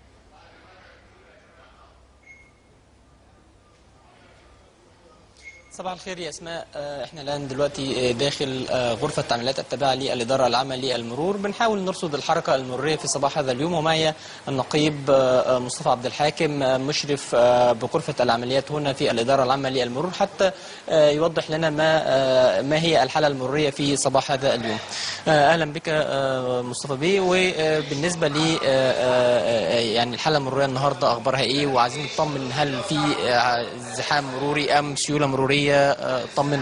صباح الخير يا اسماء احنا الان دلوقتي داخل غرفه التعاملات التابعه للاداره العامه للمرور بنحاول نرصد الحركه المروريه في صباح هذا اليوم ومعي النقيب مصطفى عبد الحاكم مشرف بغرفه العمليات هنا في الاداره العامه للمرور حتى يوضح لنا ما ما هي الحاله المروريه في صباح هذا اليوم اهلا بك مصطفى بيه وبالنسبه لي يعني الحاله المروريه النهارده اخبارها ايه وعايزين نطمن هل في زحام مروري ام سيوله مروريه طمنا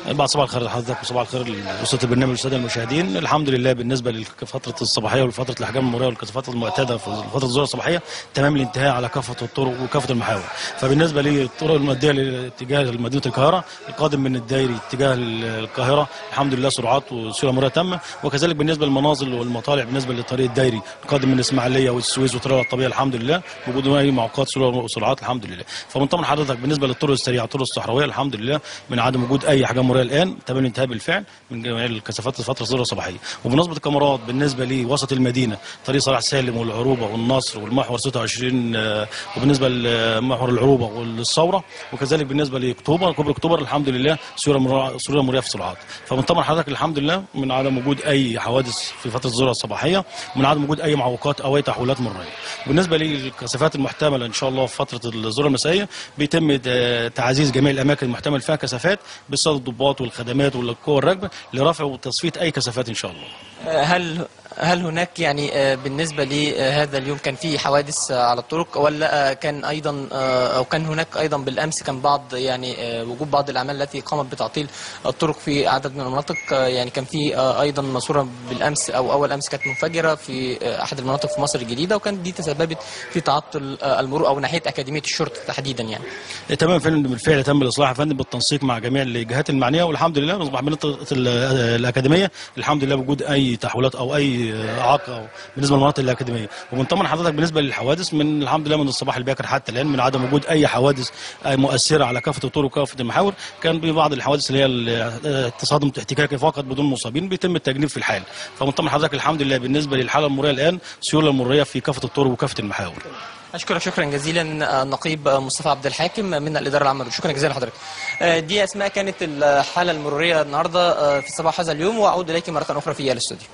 بعد صباح الخير لحضرتك وصباح الخير لأسرة البرنامج والسادة المشاهدين الحمد لله بالنسبة لفترة الصباحية وفترة الأحجام المرورية والكثافات المعتادة في فترة الظهر الصباحية تمام الانتهاء على كافة الطرق وكافة المحاور فبالنسبة للطرق المؤدية لاتجاه مدينة القاهرة القادم من الدائري اتجاه القاهرة الحمد لله سرعات وسيولة مرورية تامة وكذلك بالنسبة للمنازل والمطالع بالنسبة للطريق الدائري القادم من الإسماعيلية والسويس وطريق الطبيعة الحمد لله وبدون أي معوقات سيولة وسرعات الحمد لله فمنطمن حضرتك بالنسبة للطرق السريعة الطرق الصحراوية الحمد لله من عدم وجود أي أحجام مرورية الآن تم الانتهاء بالفعل من جميع الكثافات الفترة الظهر الصباحية وبمناسبة الكاميرات بالنسبة لوسط المدينة طريق صلاح سالم والعروبة والنصر والمحور 26 آه، وبالنسبة لمحور العروبة والثورة وكذلك بالنسبة لأكتوبر كوبري أكتوبر الحمد لله سيولة مرورية سيولة مرورية في سرعات فمنطمن حضرتك الحمد لله من عدم وجود أي حوادث في فترة الظهر الصباحية ومن عدم وجود أي معوقات أو أي تحويلات مرورية بالنسبة للكثافات المحتملة إن شاء الله في فترة الظهر المسائية بيتم آه، تعزيز جميع الأماكن المحتمل فيها كثافات بالصد الضباط والخدمات والقوى الراكبة لرفع وتصفية أي كثافات إن شاء الله آه، هل هل هناك يعني آه، بالنسبة لهذا اليوم كان في حوادث آه، على الطرق ولا آه، كان أيضا آه، أو كان هناك أيضا بالأمس كان بعض يعني آه، وجود بعض الأعمال التي قامت بتعطيل الطرق في عدد من المناطق آه، يعني كان في آه، أيضا ماسورة بالأمس أو أول أمس كانت منفجرة في آه، أحد المناطق في مصر الجديدة وكان دي تسببت في تعطل آه، المرور أو ناحية أكاديمية الشرطة تحديدا يعني إيه تمام فندم بالفعل تم الاصلاح يا فندم بالتنسيق مع جميع الجهات المعنيه والحمد لله اصبح منطقه ال- الاكاديميه الحمد لله بوجود اي تحويلات او اي اعاقه أو بالنسبه للمناطق الاكاديميه وبنطمن حضرتك بالنسبه للحوادث من الحمد لله من الصباح الباكر حتى الان من عدم وجود اي حوادث آه، مؤثره على كافه الطرق وكافه المحاور كان في بعض الحوادث اللي هي ال- التصادم احتكاكي فقط بدون مصابين بيتم التجنيب في الحال فمنطمن حضرتك الحمد لله بالنسبه للحاله المروريه الان سيوله المروريه في كافه الطرق وكافه المحاور أشكرك شكرا جزيلا آه، النقيب آه، مصطفى عبد الحاكم من الإدارة العامة شكرا جزيلا لحضرتك آه، دي أسماء كانت الحالة المرورية النهاردة آه، في صباح هذا اليوم وأعود إليك مرة أخرى في الاستوديو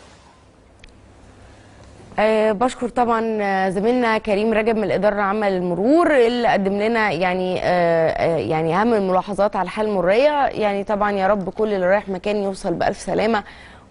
أه بشكر طبعا آه، زميلنا كريم رجب من الاداره العامه للمرور اللي قدم لنا يعني أه آه، يعني اهم الملاحظات على الحاله المروريه يعني طبعا يا رب كل اللي رايح مكان يوصل بالف سلامه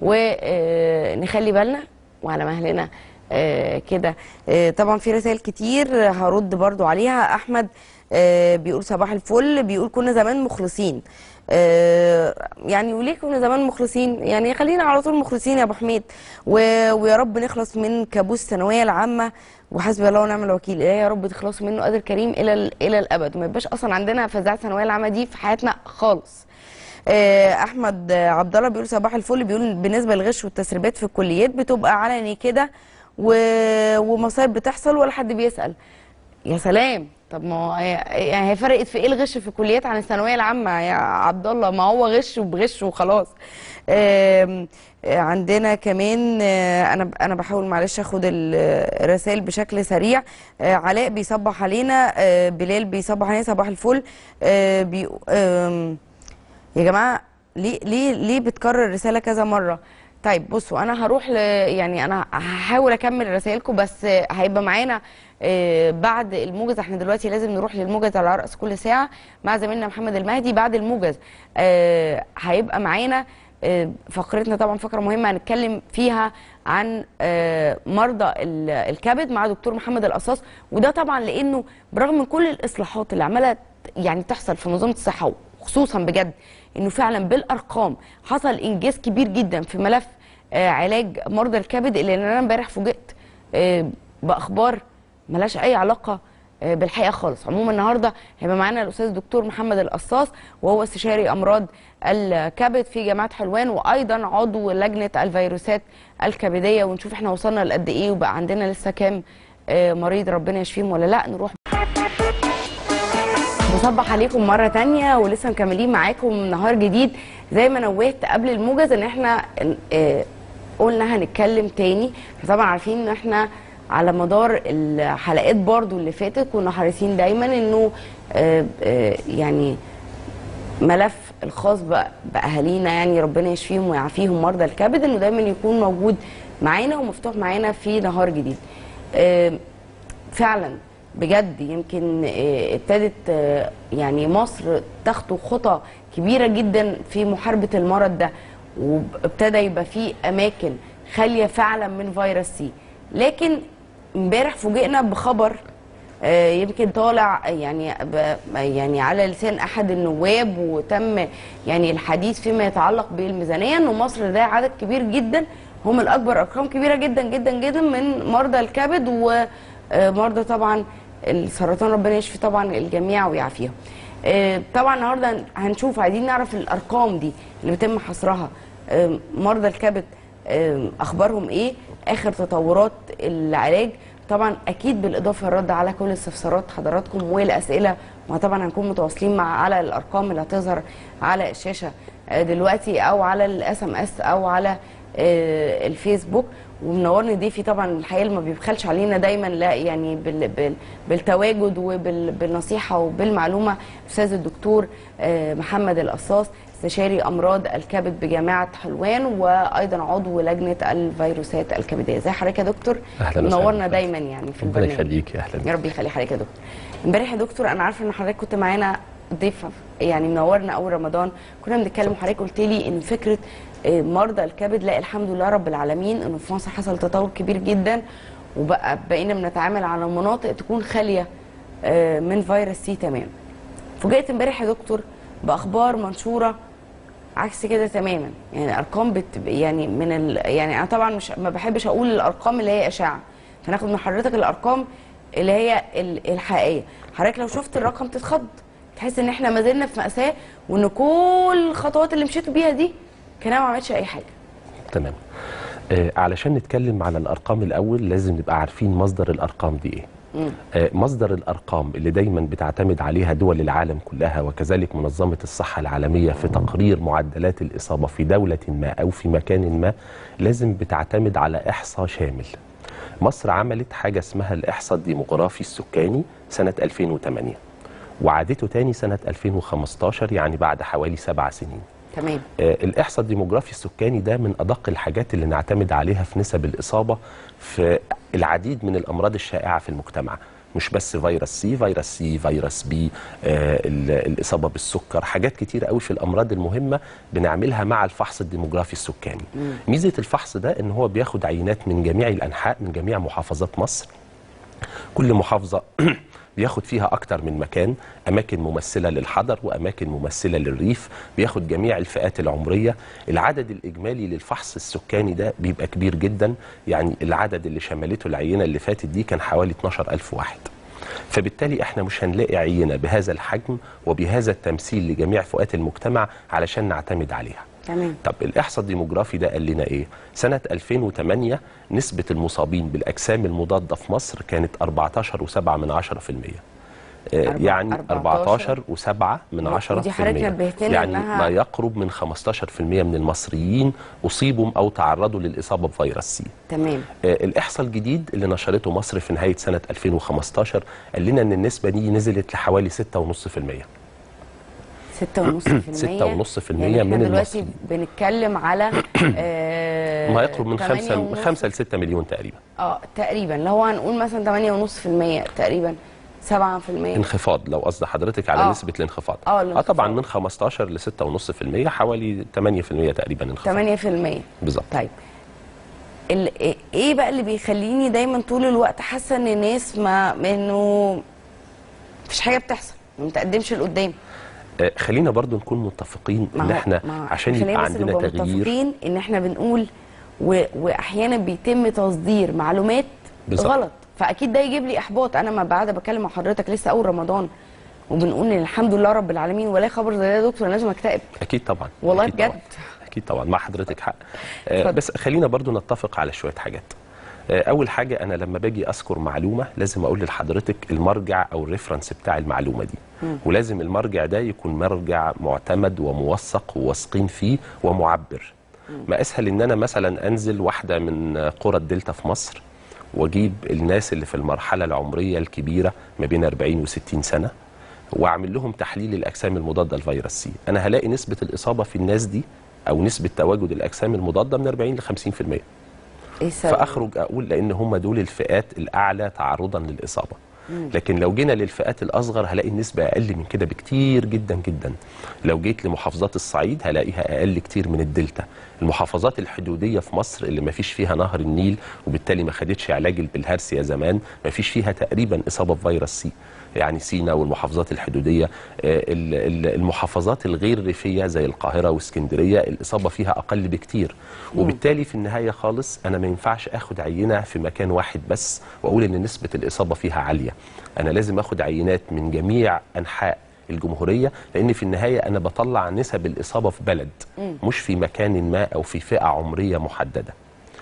ونخلي بالنا وعلى مهلنا آه، كده آه، طبعا في رسائل كتير هرد برضو عليها احمد آه، بيقول صباح الفل بيقول كنا زمان مخلصين آه، يعني وليه كنا زمان مخلصين يعني خلينا على طول مخلصين يا ابو حميد و- ويا رب نخلص من كابوس الثانويه العامه وحسبي الله ونعم الوكيل إيه يا رب تخلصوا منه قادر كريم الى ال- الى الابد وما يبقاش اصلا عندنا فزاعه الثانويه العامه دي في حياتنا خالص آه، احمد آه، عبد الله بيقول صباح الفل بيقول بالنسبه للغش والتسريبات في الكليات بتبقى علني كده و- ومصايب بتحصل ولا حد بيسال يا سلام طب ما هو هي- يعني هي فرقت في ايه الغش في الكليات عن الثانويه العامه يا عبد الله ما هو غش وبغش وخلاص آم، آه، عندنا كمان آه، انا انا بحاول معلش اخد ال- الرسائل بشكل سريع آه، علاء بيصبح علينا آه، بلال بيصبح علينا صباح الفل آه، بي آم، يا جماعه ليه ليه ليه بتكرر الرساله كذا مره طيب بصوا انا هروح ل يعني انا هحاول اكمل رسائلكم بس هيبقى معانا آه، بعد الموجز احنا دلوقتي لازم نروح للموجز على رأس كل ساعة مع زميلنا محمد المهدي بعد الموجز آه، هيبقى معانا آه، فقرتنا طبعا فقرة مهمة هنتكلم فيها عن آه، مرضى ال- الكبد مع دكتور محمد القصاص وده طبعا لانه برغم من كل الاصلاحات اللي عماله يعني تحصل في منظومه الصحه وخصوصا بجد انه فعلا بالارقام حصل انجاز كبير جدا في ملف آه، علاج مرضى الكبد اللي انا امبارح فوجئت آه، باخبار ملهاش اي علاقه آه، بالحقيقه خالص عموما النهارده هيبقى معانا الاستاذ الدكتور محمد القصاص وهو استشاري امراض الكبد في جامعه حلوان وايضا عضو لجنه الفيروسات الكبديه ونشوف احنا وصلنا لقد ايه وبقى عندنا لسه كام آه، مريض ربنا يشفيهم ولا لا نروح بصبح عليكم مرة تانية ولسه مكملين معاكم نهار جديد زي ما نوهت قبل الموجز ان احنا آه، قلنا هنتكلم تاني طبعا عارفين ان احنا على مدار الحلقات برضو اللي فاتت كنا حريصين دايما انه آه، آه، يعني ملف الخاص بأ- باهالينا يعني ربنا يشفيهم ويعافيهم مرضى الكبد انه دايما يكون موجود معانا ومفتوح معانا في نهار جديد آه، فعلا بجد يمكن آه، ابتدت آه، يعني مصر تخطو خطى كبيره جدا في محاربه المرض ده وابتدى يبقى في اماكن خاليه فعلا من فيروس سي لكن امبارح فوجئنا بخبر آه، يمكن طالع يعني ب- يعني على لسان احد النواب وتم يعني الحديث فيما يتعلق بالميزانيه انه مصر ده عدد كبير جدا هم الاكبر ارقام كبيره جدا جدا جدا من مرضى الكبد ومرضى طبعا السرطان ربنا يشفي طبعا الجميع ويعافيهم آه، طبعا النهارده هنشوف عايزين نعرف الارقام دي اللي بيتم حصرها آه، مرضى الكبد آه، اخبارهم ايه اخر تطورات العلاج طبعا اكيد بالاضافه للرد على كل استفسارات حضراتكم والاسئله وطبعا هنكون متواصلين مع على الارقام اللي هتظهر على الشاشه آه، دلوقتي او على الاس ام اس او على آه، الفيسبوك ومنورني ضيفي طبعا الحقيقه اللي ما بيبخلش علينا دايما لا يعني بال بال بالتواجد وبالنصيحه وبالمعلومه استاذ الدكتور آه، محمد القصاص استشاري امراض الكبد بجامعه حلوان وايضا عضو لجنه الفيروسات الكبديه ازي حضرتك يا دكتور أهلاً وسهلاً. منورنا دايما يعني في ربنا البرنامج يخليك اهلا يا رب يخلي حضرتك يا دكتور امبارح يا دكتور انا عارفه ان حضرتك كنت معانا ضيف يعني منورنا اول رمضان كنا بنتكلم وحضرتك قلت لي ان فكره آه، مرضى الكبد لا الحمد لله رب العالمين انه في مصر حصل تطور كبير جدا وبقى بقينا بنتعامل على مناطق تكون خاليه آه، من فيروس سي تمام فوجئت امبارح يا دكتور باخبار منشوره عكس كده تماما يعني ارقام بت يعني من ال... يعني انا طبعا مش ما بحبش اقول الارقام اللي هي اشاعه فناخد من حضرتك الارقام اللي هي ال- الحقيقيه حضرتك لو شفت الرقم تتخض تحس ان احنا ما زلنا في ماساه وان كل الخطوات اللي مشيتوا بيها دي كان ما عملتش اي حاجه تمام آه علشان نتكلم على الارقام الاول لازم نبقى عارفين مصدر الارقام دي ايه آه مصدر الارقام اللي دايما بتعتمد عليها دول العالم كلها وكذلك منظمه الصحه العالميه في تقرير معدلات الاصابه في دوله ما او في مكان ما لازم بتعتمد على احصاء شامل مصر عملت حاجه اسمها الاحصاء الديموغرافي السكاني سنه 2008 وعادته تاني سنه 2015 يعني بعد حوالي سبع سنين تمام آه، الإحصاء الديموغرافي السكاني ده من أدق الحاجات اللي نعتمد عليها في نسب الإصابة في العديد من الأمراض الشائعة في المجتمع مش بس فيروس سي فيروس سي فيروس بي آه ال- الإصابة بالسكر حاجات كتير قوي في الأمراض المهمة بنعملها مع الفحص الديموغرافي السكاني ميزة الفحص ده إن هو بياخد عينات من جميع الأنحاء من جميع محافظات مصر كل محافظة بياخد فيها أكتر من مكان أماكن ممثلة للحضر وأماكن ممثلة للريف بياخد جميع الفئات العمرية العدد الإجمالي للفحص السكاني ده بيبقى كبير جدا يعني العدد اللي شملته العينة اللي فاتت دي كان حوالي 12 ألف واحد فبالتالي احنا مش هنلاقي عينة بهذا الحجم وبهذا التمثيل لجميع فئات المجتمع علشان نعتمد عليها تمام طب الإحصاء الديموغرافي ده قال لنا إيه؟ سنة 2008 نسبة المصابين بالأجسام المضادة في مصر كانت 14.7 من 10% آه، أربع- يعني 14 14 و7 من 10% ودي حضرتك نبهتنا يعني إنها- ما يقرب من 15% من المصريين أصيبوا أو تعرضوا للإصابة بفيروس سي تمام آه، الإحصاء الجديد اللي نشرته مصر في نهاية سنة 2015 قال لنا إن النسبة دي نزلت لحوالي 6.5% 6.5% 6.5% يعني احنا من دلوقتي المصريين. بنتكلم على آه ما يقرب من 5 8.5 5 ل 6 مليون تقريبا اه تقريبا لو هنقول مثلا 8.5% تقريبا 7% انخفاض لو قصد حضرتك على آه. نسبة الانخفاض آه، اه الانخفاض. طبعا من 15 ل 6.5% حوالي 8% تقريبا انخفاض 8% بالظبط طيب ال- ايه بقى اللي بيخليني دايما طول الوقت حاسه ان الناس ما انه مفيش حاجه بتحصل ما بتقدمش لقدام آه خلينا برضو نكون متفقين ما ان هو- احنا ما هو عشان خلينا يبقى بس عندنا نبقى تغيير متفقين ان احنا بنقول و... واحيانا بيتم تصدير معلومات بالظبط. غلط فاكيد ده يجيب لي احباط انا ما بعد بكلم مع حضرتك لسه اول رمضان وبنقول ان الحمد لله رب العالمين ولا خبر زي ده يا دكتور انا لازم اكتئب اكيد طبعا والله أكيد بجد. طبعا. اكيد طبعا مع حضرتك حق آه اتفضل. بس خلينا برضو نتفق على شويه حاجات آه اول حاجه انا لما باجي اذكر معلومه لازم اقول لحضرتك المرجع او الريفرنس بتاع المعلومه دي ولازم المرجع ده يكون مرجع معتمد وموثق وواثقين فيه ومعبر ما اسهل ان انا مثلا انزل واحده من قرى الدلتا في مصر واجيب الناس اللي في المرحله العمريه الكبيره ما بين 40 و60 سنه واعمل لهم تحليل الاجسام المضاده لفيروس سي انا هلاقي نسبه الاصابه في الناس دي او نسبه تواجد الاجسام المضاده من 40 ل 50% ايه السبب؟ فاخرج اقول لان هم دول الفئات الاعلى تعرضا للاصابه لكن لو جينا للفئات الاصغر هلاقي النسبه اقل من كده بكتير جدا جدا لو جيت لمحافظات الصعيد هلاقيها اقل كتير من الدلتا المحافظات الحدوديه في مصر اللي ما فيش فيها نهر النيل وبالتالي ما خدتش علاج البلهارسيا زمان ما فيش فيها تقريبا اصابه بفيروس سي يعني سينا والمحافظات الحدوديه آه، ال- ال- المحافظات الغير ريفيه زي القاهره واسكندريه الاصابه فيها اقل بكتير وبالتالي في النهايه خالص انا ما ينفعش اخد عينه في مكان واحد بس واقول ان نسبه الاصابه فيها عاليه انا لازم اخد عينات من جميع انحاء الجمهوريه لان في النهايه انا بطلع نسب الاصابه في بلد مش في مكان ما او في فئه عمريه محدده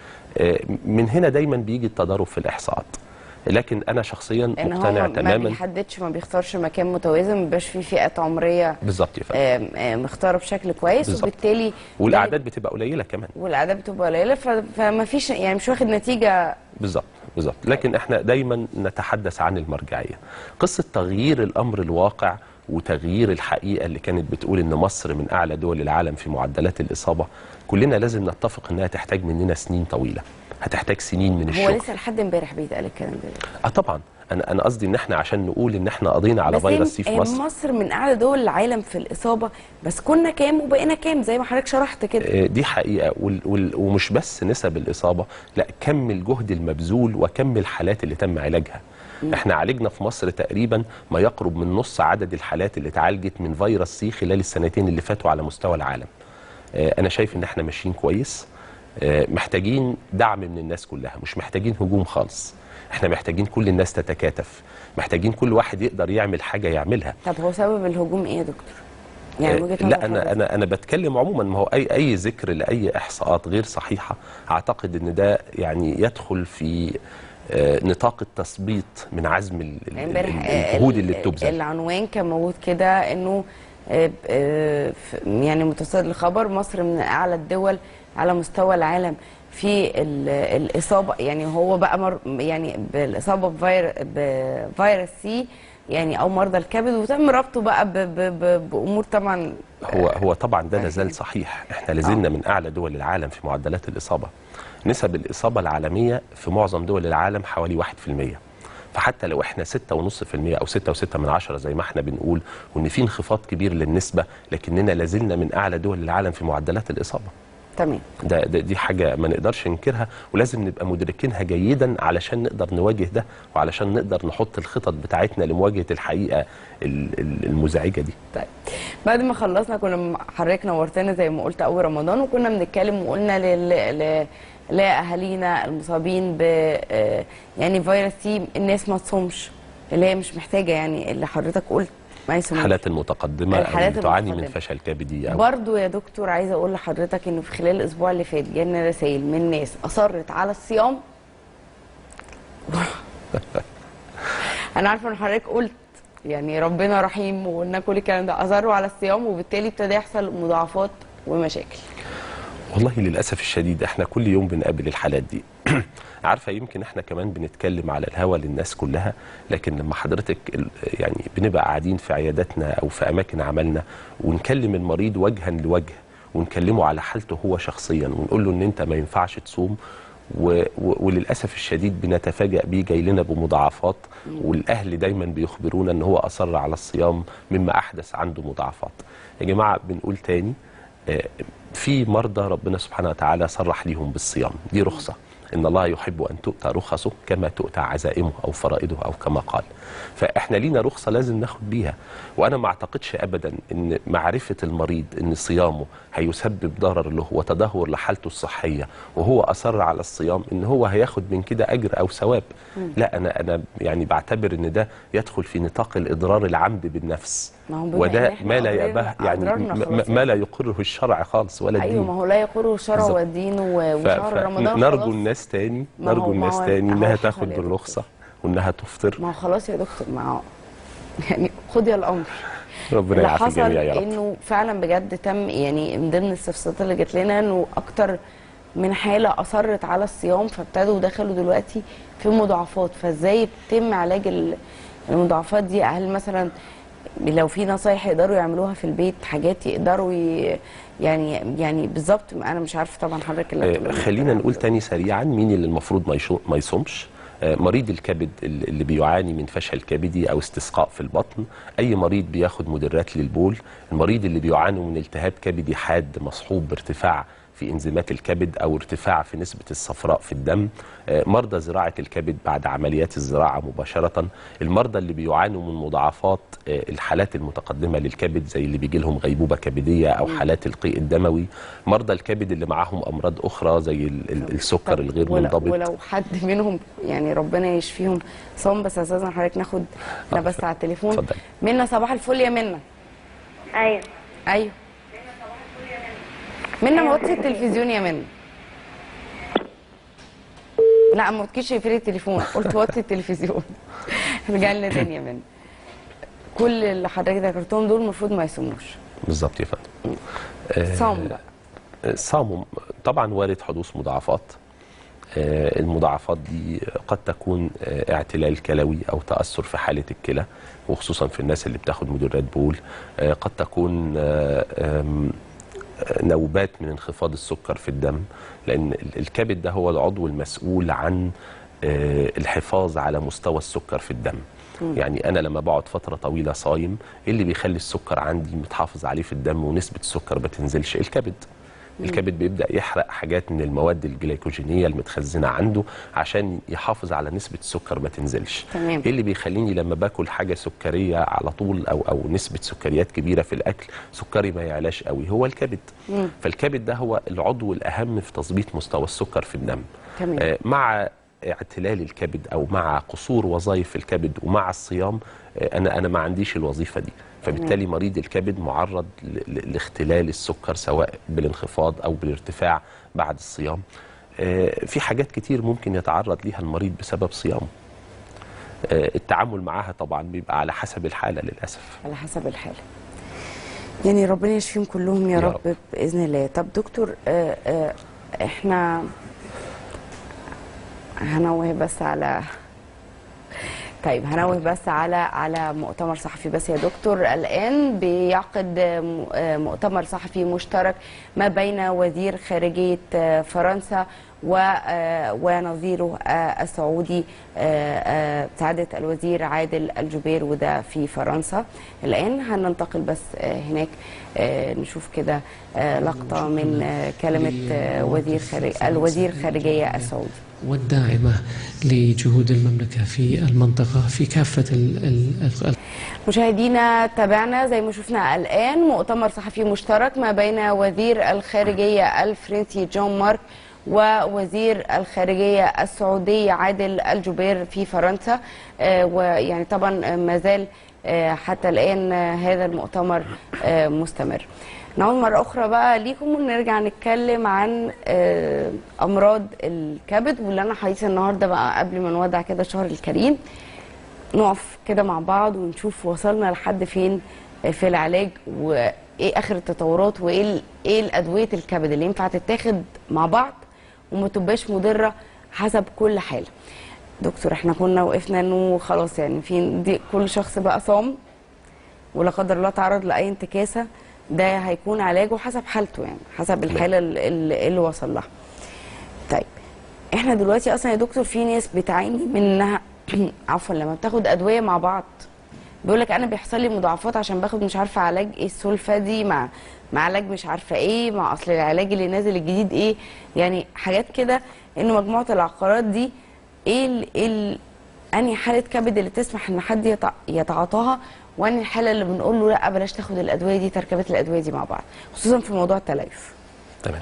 آه، من هنا دايما بيجي التضارب في الاحصاءات لكن انا شخصيا لان هو مقتنع ما تماما بيحددش ما بيختارش مكان متوازن ما بيبقاش فيه فئات عمريه بالظبط يا فندم آم، آم، مختاره بشكل كويس بالظبط. وبالتالي والاعداد بتبقى قليله كمان والاعداد بتبقى قليله ف- فما فيش يعني مش واخد نتيجه بالظبط بالظبط لكن احنا دايما نتحدث عن المرجعيه قصه تغيير الامر الواقع وتغيير الحقيقه اللي كانت بتقول ان مصر من اعلى دول العالم في معدلات الاصابه كلنا لازم نتفق انها تحتاج مننا سنين طويله هتحتاج سنين من هو الشغل لسه لحد امبارح بيتقال الكلام ده اه طبعا انا انا قصدي ان احنا عشان نقول ان احنا قضينا على بس هي- فيروس سي في هي مصر مصر من اعلى دول العالم في الاصابه بس كنا كام وبقينا كام زي ما حضرتك شرحت كده آه، دي حقيقه وال وال ومش بس نسب الاصابه لا كم الجهد المبذول وكم الحالات اللي تم علاجها احنا عالجنا في مصر تقريبا ما يقرب من نص عدد الحالات اللي اتعالجت من فيروس سي خلال السنتين اللي فاتوا على مستوى العالم آه، انا شايف ان احنا ماشيين كويس آه، محتاجين دعم من الناس كلها مش محتاجين هجوم خالص احنا محتاجين كل الناس تتكاتف محتاجين كل واحد يقدر يعمل حاجه يعملها طب هو سبب الهجوم ايه يا دكتور؟ يعني وجهه نظر لا انا حضرتك. انا انا بتكلم عموما ما هو اي اي ذكر لاي احصاءات غير صحيحه اعتقد ان ده يعني يدخل في آه، نطاق التثبيط من عزم ال- ال- يعني امبارح ال- آه، الجهود ال- اللي بتبذل العنوان كان موجود كده انه آه، آه، ف- يعني متصل الخبر مصر من اعلى الدول على مستوى العالم في ال- الاصابه يعني هو بقى مر يعني بالاصابه بفير بفيروس سي يعني او مرضى الكبد وتم ربطه بقى ب ب ب بامور طبعا هو هو طبعا ده لازال صحيح احنا لازلنا من اعلى دول العالم في معدلات الاصابه نسب الاصابه العالميه في معظم دول العالم حوالي 1% فحتى لو احنا 6.5% او 6.6 من عشرة زي ما احنا بنقول وان في انخفاض كبير للنسبه لكننا لازلنا من اعلى دول العالم في معدلات الاصابه تمام ده, ده دي حاجه ما نقدرش ننكرها ولازم نبقى مدركينها جيدا علشان نقدر نواجه ده وعلشان نقدر نحط الخطط بتاعتنا لمواجهه الحقيقه ال- ال- المزعجه دي طيب بعد ما خلصنا كنا م- حضرتك نورتنا زي ما قلت اول رمضان وكنا بنتكلم وقلنا لل... ل... لاهالينا المصابين ب آه، يعني فيروس سي الناس ما تصومش اللي هي مش محتاجه يعني اللي حضرتك قلت ما يصوموش الحالات المتقدمه الحالات اللي تعاني من المتقدمة. فشل كبدي او برضو يا دكتور عايزه اقول لحضرتك انه في خلال الاسبوع اللي فات جالنا رسائل من ناس اصرت على الصيام انا عارفه ان حضرتك قلت يعني ربنا رحيم وقلنا كل الكلام ده اصروا على الصيام وبالتالي ابتدى يحصل مضاعفات ومشاكل والله للاسف الشديد احنا كل يوم بنقابل الحالات دي عارفه يمكن احنا كمان بنتكلم على الهوا للناس كلها لكن لما حضرتك ال- يعني بنبقى قاعدين في عياداتنا او في اماكن عملنا ونكلم المريض وجها لوجه ونكلمه على حالته هو شخصيا ونقول له ان انت ما ينفعش تصوم و... و... وللاسف الشديد بنتفاجأ بيه جاي لنا بمضاعفات والاهل دايما بيخبرونا ان هو اصر على الصيام مما احدث عنده مضاعفات يا جماعه بنقول تاني آه، في مرضى ربنا سبحانه وتعالى صرح ليهم بالصيام دي رخصة إن الله يحب أن تؤتى رخصه كما تؤتى عزائمه أو فرائضه أو كما قال فإحنا لينا رخصة لازم ناخد بيها وأنا ما أعتقدش أبدا أن معرفة المريض أن صيامه هيسبب ضرر له وتدهور لحالته الصحية وهو أصر على الصيام أن هو هياخد من كده أجر أو ثواب لا أنا أنا يعني بعتبر أن ده يدخل في نطاق الإضرار العمد بالنفس ما هو بما وده إن إحنا ما لا أضررنا- يبه يعني أضررنا م- خلاص م- ما لا يقره الشرع خالص ولا الدين ايوه ما هو لا يقره الشرع بالظبط. والدين و- ف- وشهر ف- رمضان نرجو خلاص. الناس تاني ما هو- نرجو ما الناس هو- تاني أهو انها حصل تاخد يا دكتور. الرخصه وانها تفطر ما هو خلاص يا دكتور ما هو يعني خدي الامر ربنا اللي يعافي حصل الجميع يا رب انه فعلا بجد تم يعني من ضمن الاستفسارات اللي جات لنا انه اكتر من حاله اصرت على الصيام فابتدوا دخلوا دلوقتي في مضاعفات فازاي يتم علاج ال- المضاعفات دي هل مثلا لو في نصايح يقدروا يعملوها في البيت حاجات يقدروا ي... يعني يعني بالظبط انا مش عارفه طبعا حضرتك اللي آه، هتقوله. خلينا نقول تاني سريعا مين اللي المفروض ما يشو- ما يصومش آه، مريض الكبد اللي اللي بيعاني من فشل كبدي او استسقاء في البطن اي مريض بياخد مدرات للبول المريض اللي بيعاني من التهاب كبدي حاد مصحوب بارتفاع في انزيمات الكبد او ارتفاع في نسبه الصفراء في الدم آه، مرضى زراعه الكبد بعد عمليات الزراعه مباشره المرضى اللي بيعانوا من مضاعفات آه، الحالات المتقدمه للكبد زي اللي بيجي لهم غيبوبه كبديه او حالات القيء الدموي مرضى الكبد اللي معاهم امراض اخرى زي ال- ال- السكر طب الغير ولو- منضبط ولو حد منهم يعني ربنا يشفيهم صوم بس استاذن حضرتك ناخد احنا بس على التليفون اتفضل. منا صباح الفل يا منا ايوه ايوه منا ما وطي التلفزيون يا منا لا ما وطيش في التليفون قلت وطي التلفزيون رجع لنا تاني يا منا كل اللي حضرتك ذكرتهم دول المفروض ما يصوموش بالظبط يا فندم آه، صوم بقى صام طبعا وارد حدوث مضاعفات آه، المضاعفات دي قد تكون آه، اعتلال كلوي او تاثر في حاله الكلى وخصوصا في الناس اللي بتاخد مدرات بول آه، قد تكون آه، آم، آه، نوبات من انخفاض السكر في الدم لان ال- الكبد ده هو العضو المسؤول عن آه، الحفاظ على مستوى السكر في الدم يعني انا لما بقعد فتره طويله صايم ايه اللي بيخلي السكر عندي متحافظ عليه في الدم ونسبه السكر ما تنزلش الكبد الكبد بيبدا يحرق حاجات من المواد الجليكوجينيه المتخزنه عنده عشان يحافظ على نسبه السكر ما تنزلش تمام. ايه اللي بيخليني لما باكل حاجه سكريه على طول او او نسبه سكريات كبيره في الاكل سكري ما يعلاش قوي هو الكبد فالكبد ده هو العضو الاهم في تظبيط مستوى السكر في الدم تمام. آه، مع اعتلال الكبد او مع قصور وظائف الكبد ومع الصيام آه، انا انا ما عنديش الوظيفه دي فبالتالي مريض الكبد معرض ل- ل- لاختلال السكر سواء بالانخفاض او بالارتفاع بعد الصيام آه، في حاجات كتير ممكن يتعرض ليها المريض بسبب صيامه آه، التعامل معاها طبعا بيبقى على حسب الحاله للاسف على حسب الحالة يعني ربنا يشفيهم كلهم يا, يا رب, رب. بإذن الله طب دكتور آه آه احنا هنوه بس على طيب هنوه بس على على مؤتمر صحفي بس يا دكتور الآن بيعقد م- آه، مؤتمر صحفي مشترك ما بين وزير خارجية آه، فرنسا و- آه، ونظيره آه، السعودي آه، آه، سعادة الوزير عادل الجبير وده في فرنسا الآن هننتقل بس آه، هناك آه، نشوف كده آه، لقطة من آه، كلمة آه، وزير خارج الوزير خارجية السعودي والداعمة لجهود المملكة في المنطقة في كافة ال ال ال مشاهدينا تابعنا زي ما شفنا الآن مؤتمر صحفي مشترك ما بين وزير الخارجية الفرنسي جون مارك ووزير الخارجية السعودي عادل الجبير في فرنسا آه، ويعني طبعا ما زال آه، حتى الآن آه، هذا المؤتمر آه، مستمر نعود مرة أخرى بقى ليكم ونرجع نتكلم عن آه، أمراض الكبد واللي أنا حديث النهاردة بقى قبل ما نودع كده الشهر الكريم نقف كده مع بعض ونشوف وصلنا لحد فين في العلاج وايه اخر التطورات وايه ال- ايه الادويه الكبد اللي ينفع تتاخد مع بعض وما تبقاش مضره حسب كل حاله دكتور احنا كنا وقفنا انه خلاص يعني في دي كل شخص بقى صام ولا قدر الله تعرض لاي انتكاسه ده هيكون علاجه حسب حالته يعني حسب الحاله اللي, اللي وصل لها طيب احنا دلوقتي اصلا يا دكتور في ناس بتعاني من انها عفوا لما بتاخد ادويه مع بعض بيقول لك انا بيحصل لي مضاعفات عشان باخد مش عارفه علاج ايه السلفه دي مع مع علاج مش عارفه ايه مع اصل العلاج اللي نازل الجديد ايه يعني حاجات كده ان مجموعه العقارات دي ايه ال ايه ال انهي حاله كبد اللي تسمح ان حد يتع- يتعاطاها وانهي الحاله اللي بنقول له لا بلاش تاخد الادويه دي تركيبات الادويه دي مع بعض خصوصا في موضوع التليف تمام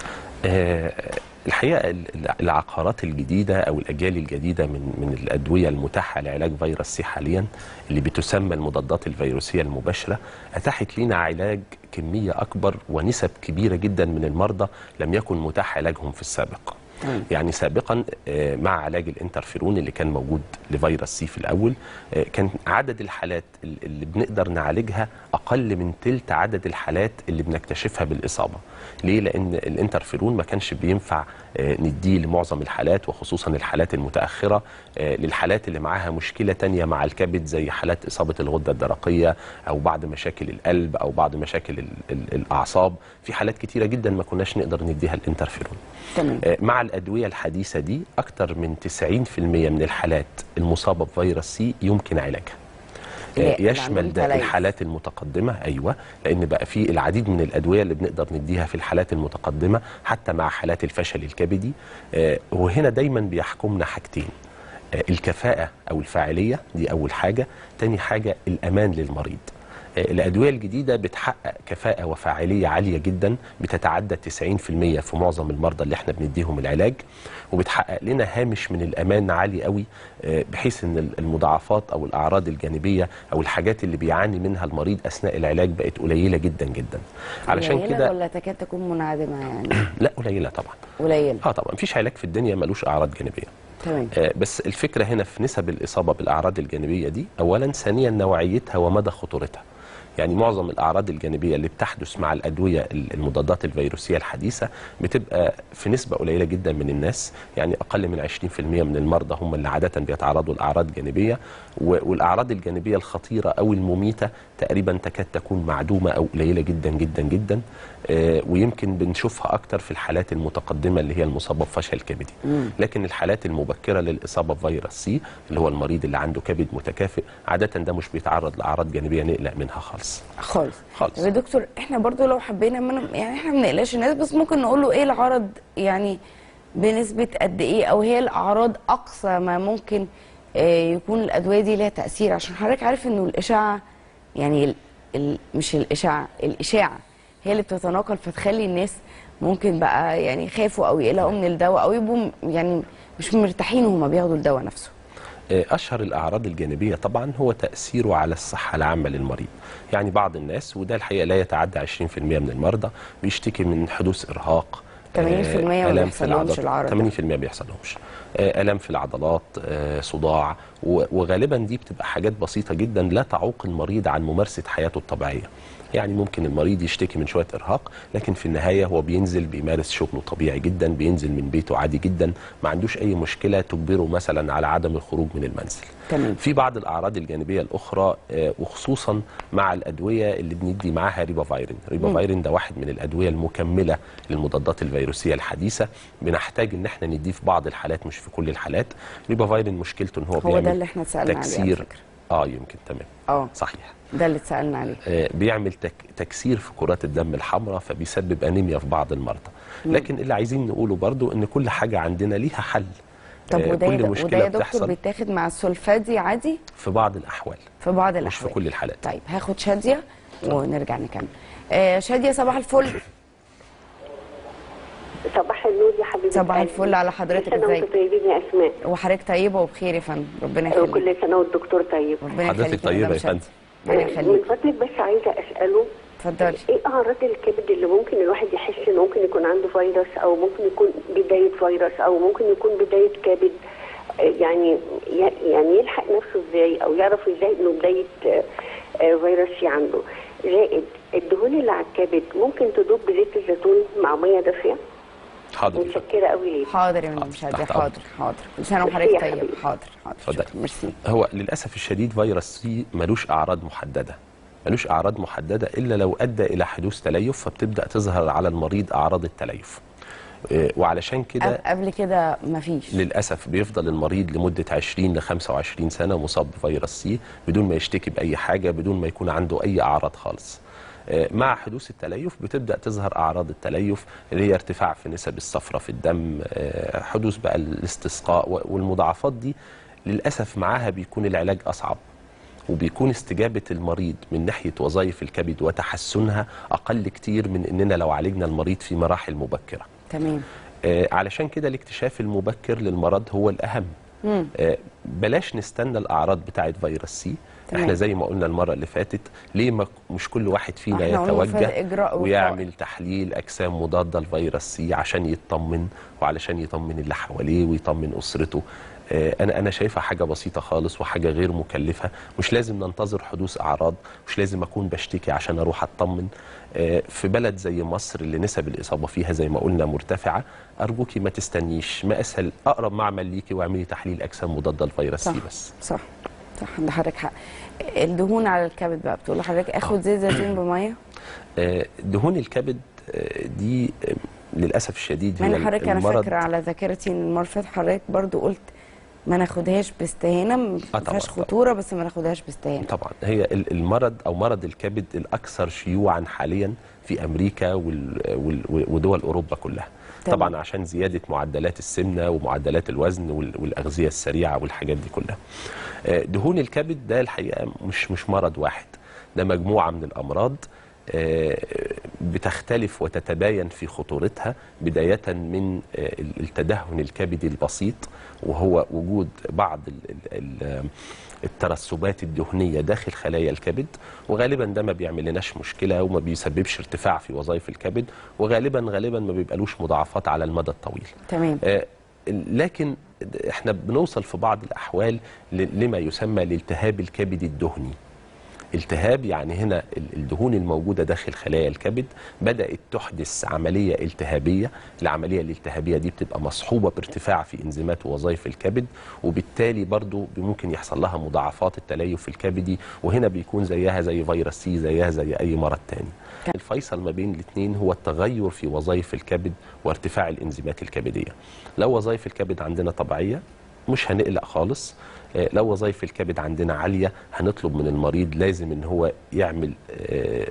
آه، الحقيقه ال- ال- العقارات الجديده او الاجيال الجديده من من الادويه المتاحه لعلاج فيروس سي حاليا اللي بتسمى المضادات الفيروسيه المباشره اتاحت لنا علاج كميه اكبر ونسب كبيره جدا من المرضى لم يكن متاح علاجهم في السابق يعني سابقا آه، مع علاج الانترفيرون اللي كان موجود لفيروس سي في الاول آه، كان عدد الحالات ال- اللي بنقدر نعالجها اقل من تلت عدد الحالات اللي بنكتشفها بالاصابه ليه لان الانترفيرون ما كانش بينفع آه، نديه لمعظم الحالات وخصوصا الحالات المتاخره آه، للحالات اللي معاها مشكله تانية مع الكبد زي حالات اصابه الغده الدرقيه او بعض مشاكل القلب او بعض مشاكل ال- ال- الاعصاب في حالات كتيره جدا ما كناش نقدر نديها الانترفيرون تمام آه، مع الأدوية الحديثة دي أكثر من 90% من الحالات المصابة بفيروس سي يمكن علاجها آه، لا، اللي يشمل عندهم ده تليف. الحالات المتقدمه ايوه لان بقى في العديد من الادويه اللي بنقدر نديها في الحالات المتقدمه حتى مع حالات الفشل الكبدي آه، وهنا دايما بيحكمنا حاجتين آه، الكفاءه او الفاعليه دي اول حاجه تاني حاجه الامان للمريض آه، الادويه الجديده بتحقق كفاءه وفاعليه عاليه جدا بتتعدى 90% في معظم المرضى اللي احنا بنديهم العلاج وبتحقق لنا هامش من الامان عالي قوي آه، بحيث ان المضاعفات او الاعراض الجانبيه او الحاجات اللي بيعاني منها المريض اثناء العلاج بقت قليله جدا جدا علشان قليلة كده ولا تكاد تكون منعدمه يعني لا قليله طبعا قليله اه طبعا مفيش علاج في الدنيا ملوش اعراض جانبيه تمام آه، بس الفكرة هنا في نسب الإصابة بالأعراض الجانبية دي أولا ثانيا نوعيتها ومدى خطورتها يعني معظم الأعراض الجانبية اللي بتحدث مع الأدوية المضادات الفيروسية الحديثة بتبقى في نسبة قليلة جدا من الناس يعني أقل من 20% من المرضى هم اللي عادة بيتعرضوا لأعراض جانبية و- والأعراض الجانبية الخطيرة أو المميتة تقريبا تكاد تكون معدومة أو قليلة جدا جدا جدا آه، ويمكن بنشوفها أكتر في الحالات المتقدمة اللي هي المصابة بفشل كبدي لكن الحالات المبكرة للإصابة بفيروس سي اللي هو المريض اللي عنده كبد متكافئ عادة ده مش بيتعرض لأعراض جانبية نقلق منها خالص خالص خالص. طب يا دكتور احنا برضو لو حبينا من يعني احنا ما بنقلقش الناس بس ممكن نقول له ايه العرض يعني بنسبه قد ايه او هي الاعراض اقصى ما ممكن آه، يكون الادويه دي لها تاثير عشان حضرتك عارف انه الاشعه يعني ال ال مش الاشعه الاشاعه هي اللي بتتناقل فتخلي الناس ممكن بقى يعني يخافوا او يقلقوا من الدواء او يبقوا م- يعني مش مرتاحين وهما بياخدوا الدواء نفسه آه، أشهر الأعراض الجانبية طبعا هو تأثيره على الصحة العامة للمريض يعني بعض الناس وده الحقيقة لا يتعدى 20% من المرضى بيشتكي من حدوث إرهاق 80% ما آلام في بيحصلهمش العضلات. العرض 80% ما بيحصلهمش آه، آلام في العضلات آه، صداع و- وغالبا دي بتبقى حاجات بسيطة جدا لا تعوق المريض عن ممارسة حياته الطبيعية يعني ممكن المريض يشتكي من شوية إرهاق لكن في النهاية هو بينزل بيمارس شغله طبيعي جدا بينزل من بيته عادي جدا ما عندوش أي مشكلة تجبره مثلا على عدم الخروج من المنزل تمام في بعض الاعراض الجانبيه الاخرى آه، وخصوصا مع الادويه اللي بندي معاها ريبافايرين ريبافايرين ده واحد من الادويه المكمله للمضادات الفيروسيه الحديثه بنحتاج ان احنا نديه في بعض الحالات مش في كل الحالات ريبافايرين مشكلته ان هو, هو بيعمل ده اللي احنا اتسالنا عليه على تكسير فكره اه يمكن تمام اه صحيح ده اللي اتسالنا عليه آه، بيعمل تك تكسير في كرات الدم الحمراء فبيسبب انيميا في بعض المرضى لكن اللي عايزين نقوله برضو ان كل حاجه عندنا ليها حل طب آه، وده كل يا- وده مشكله يا دكتور بتحصل بيتاخد مع السولفادي عادي في بعض الاحوال في بعض مش الاحوال في كل الحالات طيب هاخد شاديه ونرجع نكمل آه شاديه صباح الفل صباح النور يا حبيبتي صباح الفل على حضرتك كل سنه ازيك وانتم طيبين يا اسماء وحضرتك طيبه وبخير يا فندم ربنا يخليك وكل سنه والدكتور طيب ربنا حضرتك يخليك طيبة مدام يا فندم. شادية. ربنا من يخليك فضلك بس عايزه اساله اتفضلي ايه اعراض الكبد اللي ممكن الواحد يحس انه ممكن يكون عنده فيروس او ممكن يكون بدايه فيروس او ممكن يكون بدايه كبد آه، يعني يعني يلحق نفسه ازاي او يعرف ازاي انه بدايه آه، آه، فيروسي عنده زائد الدهون اللي على الكبد ممكن تدوب بزيت الزيتون مع ميه دافيه حاضر متشكره قوي ليك حاضر يا مدام حاضر، شاديه تحت حاضر حاضر كل سنه ميرسي وحضرتك يا طيب حبيبي. حاضر حاضر اتفضل. شكراً. ميرسي هو للاسف الشديد فيروس سي ملوش اعراض محدده ملوش اعراض محدده الا لو ادى الى حدوث تليف فبتبدا تظهر على المريض اعراض التليف إيه، وعلشان كده قبل- قبل كده مفيش للاسف بيفضل المريض لمده 20 ل 25 سنه مصاب بفيروس سي بدون ما يشتكي باي حاجه بدون ما يكون عنده اي اعراض خالص آه، مع حدوث التليف بتبدا تظهر اعراض التليف اللي هي ارتفاع في نسب الصفرة في الدم آه، حدوث بقى الاستسقاء و- والمضاعفات دي للاسف معاها بيكون العلاج اصعب وبيكون استجابة المريض من ناحية وظائف الكبد وتحسنها أقل كتير من إننا لو عالجنا المريض في مراحل مبكرة تمام آه، علشان كده الاكتشاف المبكر للمرض هو الأهم مم. آه، بلاش نستنى الأعراض بتاعة فيروس سي تمام. احنا زي ما قلنا المرة اللي فاتت ليه ما مش كل واحد فينا احنا قلنا فرق يتوجه إجراء وقائي. ويعمل تحليل أجسام مضادة لفيروس سي عشان يطمن وعلشان يطمن اللي حواليه ويطمن أسرته آه، انا انا شايفها حاجه بسيطه خالص وحاجه غير مكلفه مش لازم ننتظر حدوث اعراض مش لازم اكون بشتكي عشان اروح اطمن آه، في بلد زي مصر اللي نسب الاصابه فيها زي ما قلنا مرتفعه ارجوكي ما تستنيش ما اسهل اقرب معمل ليكي واعملي تحليل اجسام مضاده لفيروس صح سي بس صح صح عند حضرتك حق الدهون على الكبد بقى بتقول لحضرتك اخد زيت زيتون بميه آه، دهون الكبد آه، دي آه، للاسف الشديد مع هي ان حضرتك انا المرض فاكره على ذاكرتي ان المره اللي فاتت حضرتك برضو قلت ما ناخدهاش باستهانه ما طبعاً، فيهاش طبعاً. خطوره بس ما ناخدهاش باستهانه طبعا هي ال- المرض او مرض الكبد الاكثر شيوعا حاليا في امريكا وال- وال- ودول اوروبا كلها تمام. طبعا عشان زياده معدلات السمنه ومعدلات الوزن وال- والاغذيه السريعه والحاجات دي كلها آه، دهون الكبد ده الحقيقه مش مش مرض واحد ده مجموعه من الامراض آه، بتختلف وتتباين في خطورتها بدايه من آه، التدهن الكبدي البسيط وهو وجود بعض ال- ال- ال- الترسبات الدهنيه داخل خلايا الكبد وغالبا ده ما بيعمل لناش مشكله وما بيسببش ارتفاع في وظائف الكبد وغالبا غالبا ما بيبقالوش مضاعفات على المدى الطويل تمام آه، لكن احنا بنوصل في بعض الاحوال ل- لما يسمى الالتهاب الكبدي الدهني التهاب يعني هنا ال- الدهون الموجوده داخل خلايا الكبد بدات تحدث عمليه التهابيه العمليه الالتهابيه دي بتبقى مصحوبه بارتفاع في انزيمات ووظائف الكبد وبالتالي برضو ممكن يحصل لها مضاعفات التليف الكبدي وهنا بيكون زيها زي فيروس سي زيها زي اي مرض تاني الفيصل ما بين الاثنين هو التغير في وظائف الكبد وارتفاع الانزيمات الكبديه لو وظائف الكبد عندنا طبيعيه مش هنقلق خالص آه، لو وظائف الكبد عندنا عاليه هنطلب من المريض لازم ان هو يعمل آه،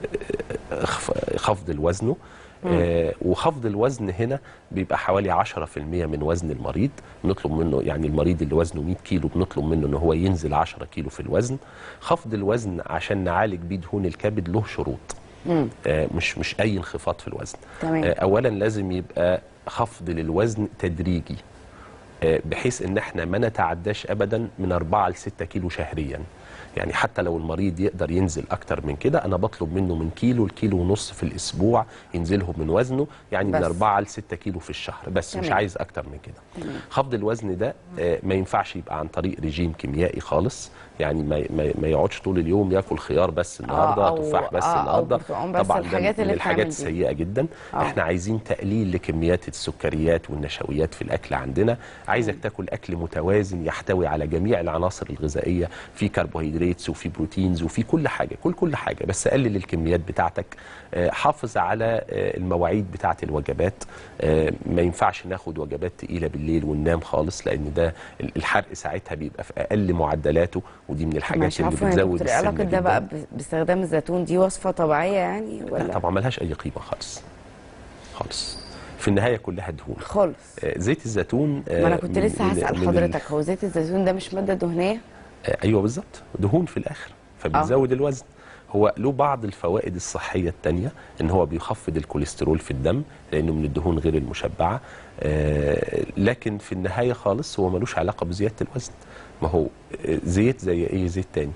آه، خف- خفض الوزنه آه، وخفض الوزن هنا بيبقى حوالي 10% من وزن المريض نطلب منه يعني المريض اللي وزنه 100 كيلو بنطلب منه ان هو ينزل 10 كيلو في الوزن خفض الوزن عشان نعالج بيه دهون الكبد له شروط مم. آه، مش مش اي انخفاض في الوزن تمام. آه، اولا لازم يبقى خفض للوزن تدريجي آه، بحيث ان احنا ما نتعداش ابدا من 4 ل 6 كيلو شهريا يعني حتى لو المريض يقدر ينزل اكتر من كده انا بطلب منه من كيلو لكيلو ونص في الاسبوع ينزلهم من وزنه يعني من بس. 4 ل 6 كيلو في الشهر بس مش تمام. عايز اكتر من كده خفض الوزن ده آه، ما ينفعش يبقى عن طريق رجيم كيميائي خالص يعني ما ما, ما يقعدش طول اليوم ياكل خيار بس النهارده أو- تفاح بس آه، أو النهارده برتقال بس، طبعا ده الحاجات من اللي الحاجات بتعمل دي. السيئه جدا آه. احنا عايزين تقليل لكميات السكريات والنشويات في الاكل عندنا عايزك تاكل اكل متوازن يحتوي على جميع العناصر الغذائيه في كربوهيدرات وفي بروتينز وفي كل حاجه كل كل حاجه بس قلل الكميات بتاعتك آه، حافظ على آه، المواعيد بتاعه الوجبات آه، ما ينفعش ناخد وجبات تقيله بالليل وننام خالص لان ده الحرق ساعتها بيبقى في اقل معدلاته ودي من الحاجات مش اللي عارفه يا بتزود دكتور السمنه علاقه ده جداً. بقى ب- باستخدام الزيتون دي وصفه طبيعيه يعني لا ولا طبعا ملهاش اي قيمه خالص خالص في النهايه كلها دهون خالص آه، زيت الزيتون آه، ما انا كنت من- لسه من- هسال من ال- حضرتك هو زيت الزيتون ده مش ماده دهنيه آه، ايوه بالظبط دهون في الاخر فبتزود الوزن هو له بعض الفوائد الصحيه التانية ان هو بيخفض الكوليسترول في الدم لانه من الدهون غير المشبعه آه، لكن في النهايه خالص هو ملوش علاقه بزياده الوزن ما هو آه، زيت زي اي زيت تاني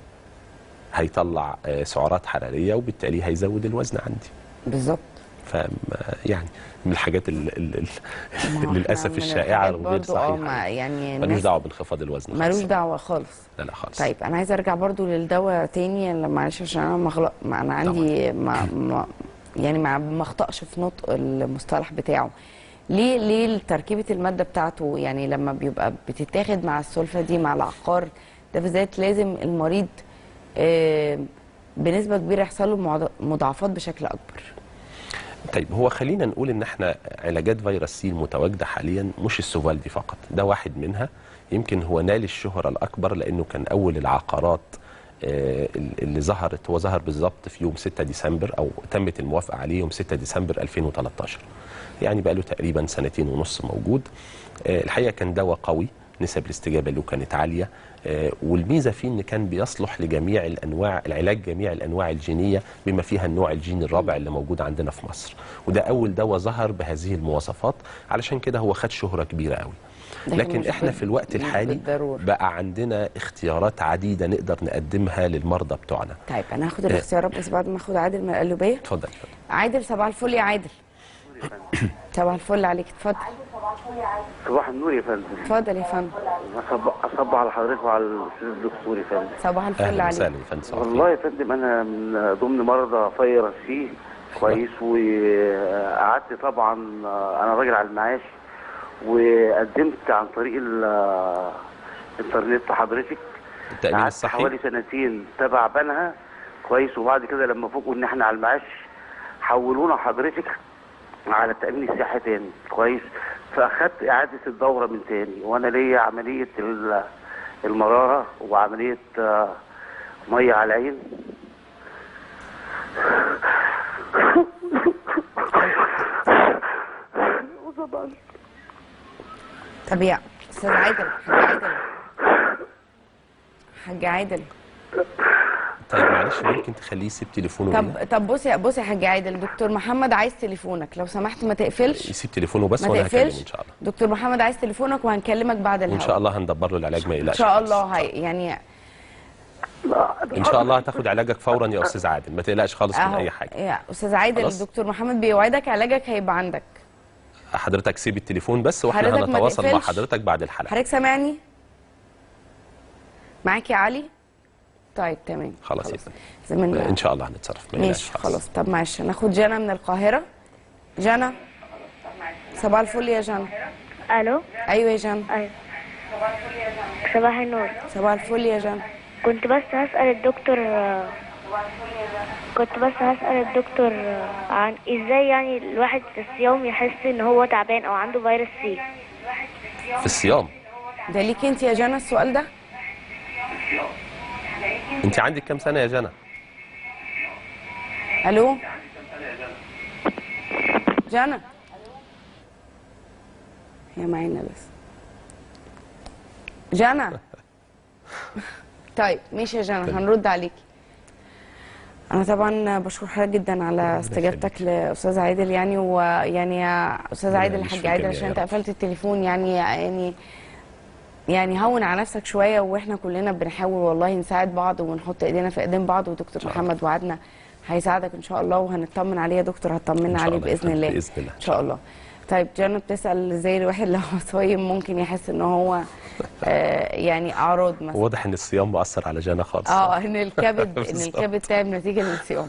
هيطلع آه، سعرات حراريه وبالتالي هيزود الوزن عندي بالظبط ف يعني من الحاجات ال ال ال ما هو إحنا للاسف من الشائعه الحاجات الغير برضو اه ما صحيحه يعني ملوش الناس دعوه بانخفاض الوزن ملوش خالص. دعوه خالص لا لا خالص طيب انا عايزه ارجع برضو للدواء تاني لما معلش عشان انا مغلق ما انا عندي ما ما يعني ما ما اخطاش في نطق المصطلح بتاعه ليه ليه تركيبه الماده بتاعته يعني لما بيبقى بتتاخد مع السلفه دي مع العقار ده بالذات لازم المريض آه، بنسبه كبيره يحصل له معض- مضاعفات بشكل اكبر طيب هو خلينا نقول ان احنا علاجات فيروس سي المتواجده حاليا مش السوفالدي فقط ده واحد منها يمكن هو نال الشهره الاكبر لانه كان اول العقارات آه، اللي ظهرت هو ظهر بالظبط في يوم 6 ديسمبر او تمت الموافقه عليه يوم 6 ديسمبر 2013 يعني بقى له تقريبا سنتين ونص موجود آه، الحقيقه كان دواء قوي نسب الاستجابه له كانت عاليه آه، والميزه فيه ان كان بيصلح لجميع الانواع العلاج جميع الانواع الجينيه بما فيها النوع الجيني الرابع اللي موجود عندنا في مصر وده اول دواء ظهر بهذه المواصفات علشان كده هو خد شهره كبيره قوي لكن لكن مش احنا بال- في الوقت مش الحالي بالضرورة. بقى عندنا اختيارات عديده نقدر نقدمها للمرضى بتوعنا طيب انا هاخد الاختيارات بس بعد ما اخد عادل من القلوبيه اتفضل اتفضل عادل صباح الفل يا عادل صباح الفل عليك اتفضل صباح النور يا فندم اتفضل يا فندم أصب أصب على حضرتك وعلى الأستاذ الدكتور يا فندم صباح الفل اهلا عليك وسهلا يا فندم صباح والله يا فندم أنا من ضمن مرضى فيروس سي كويس وقعدت طبعا أنا راجل على المعاش وقدمت عن طريق ال- الإنترنت حضرتك التامين قعدت الصحي حوالي سنتين تبع بنها كويس وبعد كده لما فوقوا ان احنا على المعاش حولونا حضرتك على التامين الصحي تاني كويس فاخدت اعاده الدوره من تاني وانا ليا عمليه ال- المراره وعمليه آه، ميه على العين طب يا استاذ عادل حاج عادل حاج عادل طيب معلش ممكن تخليه يسيب تليفونه طب ليا؟ طب بص يا بص يا حاج عادل دكتور محمد عايز تليفونك لو سمحت ما تقفلش يسيب تليفونه بس ما وانا هكلمه تقفلش ان شاء الله دكتور محمد عايز تليفونك وهنكلمك بعد الهوا وان شاء الله هندبر له العلاج ما ان يقلقش شاء الله هي يعني ان شاء الله هتاخد علاجك فورا يا استاذ عادل ما تقلقش خالص من اهو اي حاجه يا استاذ عادل خلاص؟ الدكتور محمد بيوعدك علاجك هيبقى عندك حضرتك سيب التليفون بس واحنا حضرتك ما هنتواصل مع تقفلش. حضرتك بعد الحلقه حضرتك سامعني معاك يا علي طيب تمام خلاص يا فندم زميلنا ان شاء الله هنتصرف ما يقلقش ماشي خلاص طب معلش ناخد جنى من القاهرة جنى صباح الفل يا جنى الو ايوه يا جنى ايوه صباح النور صباح الفل يا جنى كنت بس هسأل الدكتور آه، كنت بس هسأل الدكتور آه، عن ازاي يعني الواحد في الصيام يحس ان هو تعبان او عنده فيروس سي في الصيام ده ليك انت يا جنى السؤال ده انت عندك كام سنه يا جنى الو جنى هي معانا بس جنى طيب ماشي يا جنى هنرد عليكي انا طبعا بشكر حضرتك جدا على استجابتك لاستاذ عادل يعني ويعني يا استاذ ربنا عادل يعيش الحاج فيك عادل يا عشان رب. انت قفلت التليفون يعني يعني يعني هون على نفسك شويه واحنا كلنا بنحاول والله نساعد بعض ونحط ايدينا في ايدين بعض ودكتور محمد وعدنا هيساعدك ان شاء الله وهنطمن عليه يا دكتور إن هتطمنا شاء عليه الله يا باذن فندم، الله بإذن الله. ان شاء الله طيب جانا بتسال ازاي الواحد لو صايم ممكن يحس ان هو آه يعني اعراض مثلا واضح ان الصيام مؤثر على جنى خالص اه ان الكبد ان بالظبط. الكبد تعب نتيجه للصيام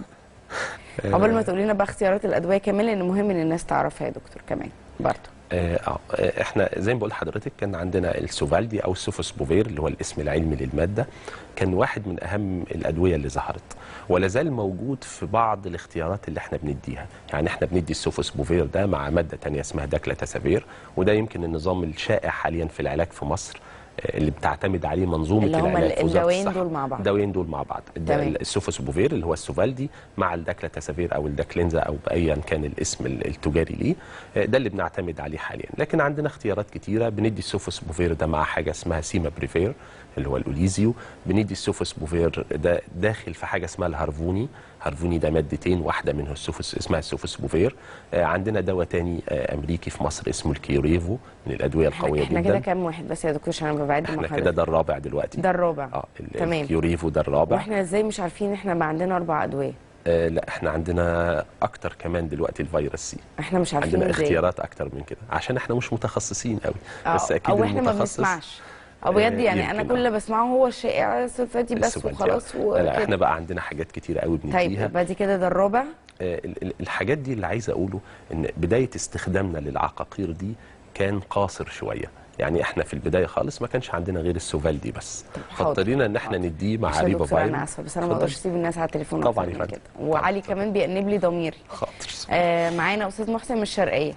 قبل ما تقول لنا بقى اختيارات الادويه كمان لان مهم ان الناس تعرفها يا دكتور كمان برضه آه آه، احنا زي ما بقول لحضرتك كان عندنا السوفالدي او السوفوسبوفير اللي هو الاسم العلمي للماده كان واحد من اهم الادويه اللي ظهرت ولا زال موجود في بعض الاختيارات اللي احنا بنديها يعني احنا بندي السوفوسبوفير ده مع ماده تانية اسمها داكلاتاسافير وده يمكن النظام الشائع حاليا في العلاج في مصر آه، اللي بتعتمد عليه منظومه اللي هما العلاج في وزاره الدوايين الصحة. دول مع بعض. الدوايين دول مع بعض الد- تمام. السوفوسبوفير اللي هو السوفالدي مع الداكلاتاسافير او الداكلينزا او بايا كان الاسم ال- التجاري ليه آه، ده اللي بنعتمد عليه حاليا لكن عندنا اختيارات كتيره بندي السوفوسبوفير ده مع حاجه اسمها سيما بريفير اللي هو الاوليزيو بندي السوفوسبوفير ده داخل في حاجه اسمها الهارفوني هارفوني ده مادتين واحده منه السوفوس اسمها السوفوسبوفير آه، عندنا دواء تاني آه، امريكي في مصر اسمه الكيوريفو من الادويه القويه احنا جدا كده كام واحد بس يا دكتور عشان انا ببعد مع احنا كده حضرتك ده الرابع دلوقتي ده الرابع اه ال- تمام. الكيوريفو ده الرابع واحنا ازاي مش عارفين احنا بقى عندنا اربع ادويه آه لا احنا عندنا اكتر كمان دلوقتي الفيروس سي احنا مش عارفين عندنا ازاي اختيارات اكتر من كده عشان احنا مش متخصصين قوي آه، بس اكيد او احنا ما المتخصص بنسمعش او بجد آه، يعني انا يمكن، كل اللي بسمعه هو الشائع صفاتي بس السوفالدي. وخلاص لا, لا احنا وكده. بقى عندنا حاجات كتيره قوي طيب بنديها يبقى دي كده ده الرابع آه، ال- ال- الحاجات دي اللي عايز اقوله ان بدايه استخدامنا للعقاقير دي كان قاصر شويه يعني احنا في البدايه خالص ما كانش عندنا غير السوفالدي بس حاضر، فاضطرينا ان احنا نديه مع بس يا ريبا دكتور انا فايل اسفه بس انا ما اتفضل. اقدرش اسيب الناس على التليفون طبعاً أكتر يا من فندم. كده وعلي كمان بيأنب لي ضميري آه معانا استاذ محسن من الشرقيه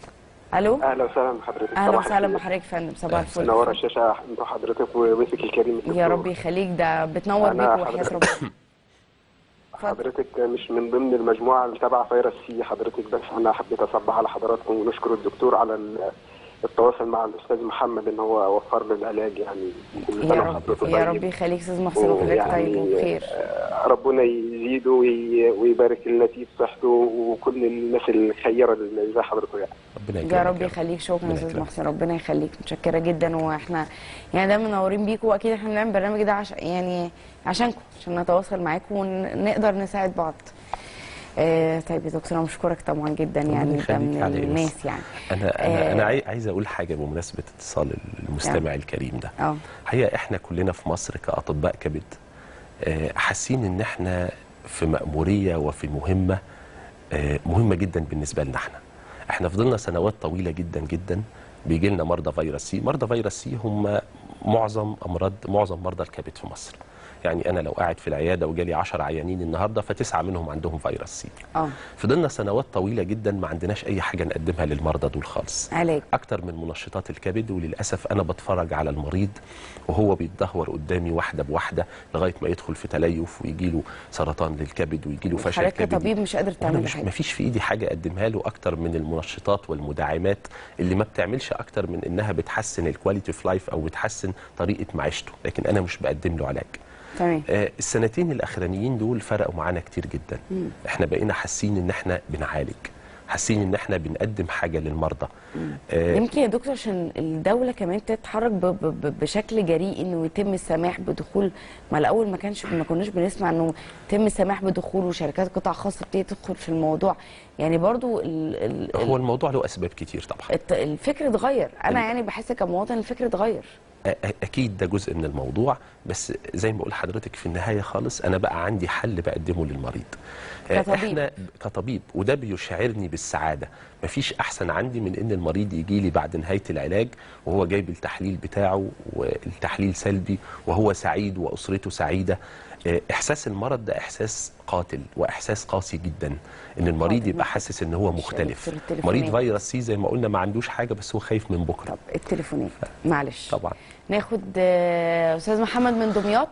الو اهلا وسهلا بحضرتك اهلا صباح وسهلا الخير. بحضرتك يا فندم صباح الفل منور الشاشه انت وحضرتك وبيتك الكريم يا الدكتور. رب يخليك ده بتنور أنا بيك وحياة حضرتك- ربنا حضرتك مش من ضمن المجموعه اللي تبع فيروس سي حضرتك بس انا حبيت اصبح على حضراتكم ونشكر الدكتور على ال- التواصل مع الاستاذ محمد ان هو وفر له العلاج يعني كل يا سنة رب وحضرتك يا طيب. رب يخليك استاذ محسن وحضرتك طيب وبخير آه، ربنا يزيده وي- ويبارك لنا فيه في صحته وكل الناس الخيره اللي زي حضرته يعني ربنا يا رب يخليك شكرا يا استاذ محسن ربنا يخليك متشكره جدا واحنا يعني دايما منورين بيكم واكيد احنا بنعمل برنامج ده عشان يعني عشانكم عشان نتواصل معاكم ونقدر نساعد بعض آه طيب يا دكتور انا بشكرك طبعا جدا يعني ده يخليك من على إيه بس؟ الناس يعني انا انا آه. انا عاي- عايز اقول حاجه بمناسبه اتصال المستمع آه. الكريم ده اه الحقيقه احنا كلنا في مصر كاطباء كبد آه، حاسين ان احنا في مأموريه وفي مهمه آه، مهمه جدا بالنسبه لنا احنا احنا فضلنا سنوات طويله جدا جدا بيجي لنا مرضى فيروس سي مرضى فيروس سي هم معظم امراض معظم مرضى الكبد في مصر يعني انا لو قاعد في العياده وجالي 10 عيانين النهارده فتسعه منهم عندهم فيروس سي اه فضلنا سنوات طويله جدا ما عندناش اي حاجه نقدمها للمرضى دول خالص علاج اكتر من منشطات الكبد وللاسف انا بتفرج على المريض وهو بيتدهور قدامي واحده بواحده لغايه ما يدخل في تليف ويجي له سرطان للكبد ويجي له فشل حضرتك كبدي كطبيب مش قادر وانا تعمل مش حاجه مفيش في ايدي حاجه اقدمها له اكتر من المنشطات والمدعمات اللي ما بتعملش اكتر من انها بتحسن الكواليتي اوف لايف او بتحسن طريقه معيشته لكن انا مش بقدم له علاج تمام آه السنتين الاخرانيين دول فرقوا معانا كتير جدا مم. احنا بقينا حاسين ان احنا بنعالج حاسين ان احنا بنقدم حاجه للمرضى آه يمكن يا دكتور عشان الدولة كمان تتحرك ب- ب- ب- بشكل جريء انه يتم السماح بدخول ما الاول ما كانش ما كناش بنسمع انه يتم السماح بدخول وشركات قطاع خاص تبتدي تدخل في الموضوع يعني برضو ال ال هو الموضوع له اسباب كتير طبعا الت- الفكر اتغير انا يعني بحس كمواطن الفكر اتغير أ- اكيد ده جزء من الموضوع بس زي ما بقول لحضرتك في النهايه خالص انا بقى عندي حل بقدمه للمريض آه، كطبيب. احنا كطبيب وده بيشعرني بالسعاده مفيش احسن عندي من ان المريض يجي لي بعد نهايه العلاج وهو جايب التحليل بتاعه والتحليل سلبي وهو سعيد واسرته سعيده آه، احساس المرض ده احساس قاتل واحساس قاسي جدا ان المريض يبقى حاسس ان هو مختلف دكتور التليفونات. مريض فيروس سي زي ما قلنا ما عندوش حاجه بس هو خايف من بكره التليفونات معلش طبعا ناخد آه، استاذ محمد من دمياط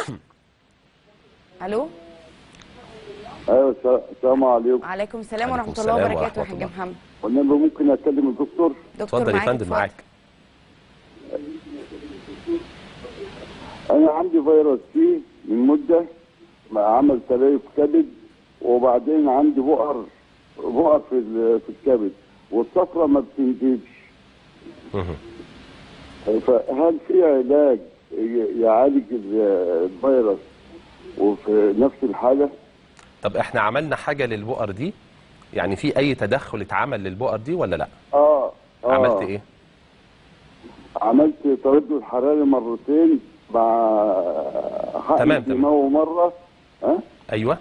الو ايوه الس- السلام عليكم عليكم السلام عليكم ورحمه الله السلام وبركاته يا ورحمة حاج محمد والنبي ممكن اكلم الدكتور دكتور اتفضل يا معاك، فندم اتفضل. معاك انا عندي فيروس سي من مده ما عمل تليف كبد وبعدين عندي بؤر بؤر في ال- في الكبد والصفرة ما بتنتجش فهل في علاج ي- يعالج ال- الفيروس وفي نفس الحاله؟ طب احنا عملنا حاجه للبؤر دي يعني في اي تدخل اتعمل للبؤر دي ولا لا اه اه عملت ايه عملت تردد حراري مرتين مع حقن تمام، تمام. كيماوي مره ها ايوه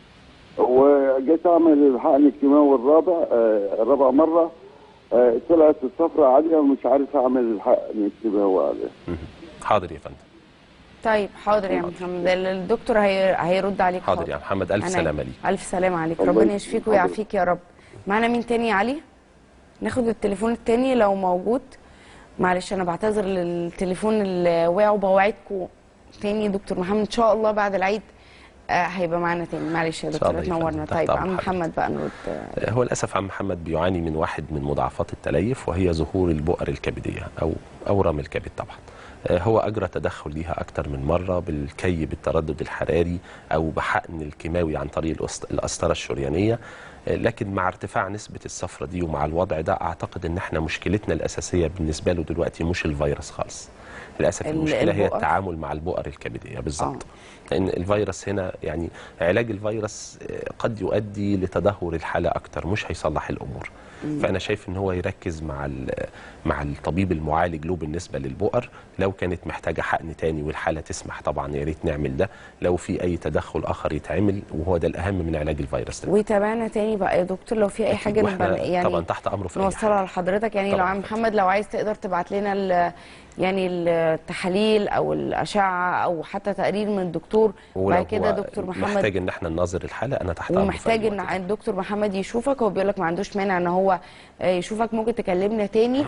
وجيت اعمل الحقن الكيماوي الرابع آه الرابع مره آه طلعت الصفرة عاليه ومش عارف اعمل الحقن الكيماوي عليها حاضر يا فندم طيب حاضر يا محمد ال- الدكتور هي... هيرد عليك حاضر يا محمد الف أنا- سلامه ليك الف سلامه عليك الله ربنا يسلمك. يشفيك ويعافيك يا رب معانا مين تاني يا علي ناخد التليفون التاني لو موجود معلش انا بعتذر للتليفون اللي وقع وبوعدكم تاني دكتور محمد ان شاء الله بعد العيد آه هيبقى معانا تاني معلش يا إن شاء دكتور الله يا تنورنا فندم. تحت طيب أمر عم حضرتك. محمد بقى نرد آه، هو للاسف عم محمد بيعاني من واحد من مضاعفات التليف وهي ظهور البؤر الكبديه او اورام الكبد طبعا آه، هو اجرى تدخل ليها اكتر من مره بالكي بالتردد الحراري او بحقن الكيماوي عن طريق الأسط- القسطره الشريانيه آه، لكن مع ارتفاع نسبه الصفرة دي ومع الوضع ده اعتقد ان احنا مشكلتنا الاساسيه بالنسبه له دلوقتي مش الفيروس خالص للاسف ال- المشكله هي البؤر. التعامل مع البؤر الكبديه بالظبط لان الفيروس هنا يعني علاج الفيروس آه، قد يؤدي لتدهور الحاله اكتر مش هيصلح الامور مم. فانا شايف ان هو يركز مع ال- مع الطبيب المعالج له بالنسبه للبؤر لو كانت محتاجه حقن تاني والحاله تسمح طبعا يا ريت نعمل ده لو في اي تدخل اخر يتعمل وهو ده الاهم من علاج الفيروس ده وتابعنا تاني بقى يا دكتور لو في اي حاجه وإحنا نبقى يعني طبعا تحت امره في اي نوصلها لحضرتك يعني لو طبعاً. عم محمد لو عايز تقدر تبعت لنا ال- يعني التحاليل او الاشعه او حتى تقرير من الدكتور ولو بعد كده هو دكتور محمد محتاج ان احنا ننظر الحاله انا تحت امره في ومحتاج أي ان وقت. الدكتور محمد يشوفك هو بيقول لك ما عندوش مانع ان هو آه، يشوفك ممكن تكلمنا تاني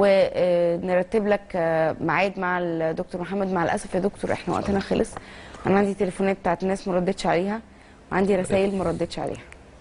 ونرتب لك آه، ميعاد مع الدكتور محمد مع الاسف يا دكتور احنا وقتنا خلص انا عندي تليفونات بتاعت الناس ما ردتش عليها وعندي رسائل ما ردتش عليها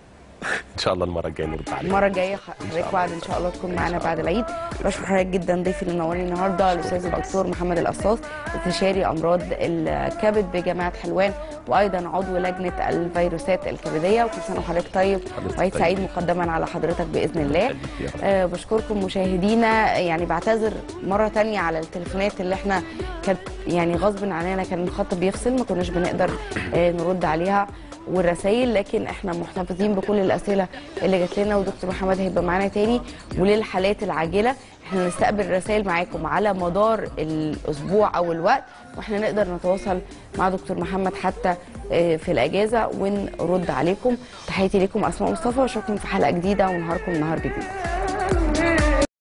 ان شاء الله المره الجايه نرد عليك المره الجايه حضرتك وعد ان شاء الله تكون معانا بعد العيد بشكر حضرتك جدا ضيفي اللي منورني النهارده الاستاذ الدكتور محمد القصاص استشاري امراض الكبد بجامعه حلوان وايضا عضو لجنه الفيروسات الكبديه وكل سنه وحضرتك طيب وعيد طيب. سعيد مقدما على حضرتك باذن الله آه بشكركم مشاهدينا يعني بعتذر مره تانية على التليفونات اللي احنا كانت يعني غصب عننا كان الخط بيفصل ما كناش بنقدر آه نرد عليها والرسائل لكن احنا محتفظين بكل الاسئله اللي جات لنا ودكتور محمد هيبقى معانا تاني وللحالات العاجله احنا نستقبل الرسائل معاكم على مدار الاسبوع او الوقت واحنا نقدر نتواصل مع دكتور محمد حتى آه، في الاجازه ونرد عليكم تحياتي لكم اسماء مصطفى واشوفكم في حلقه جديده ونهاركم نهار جديد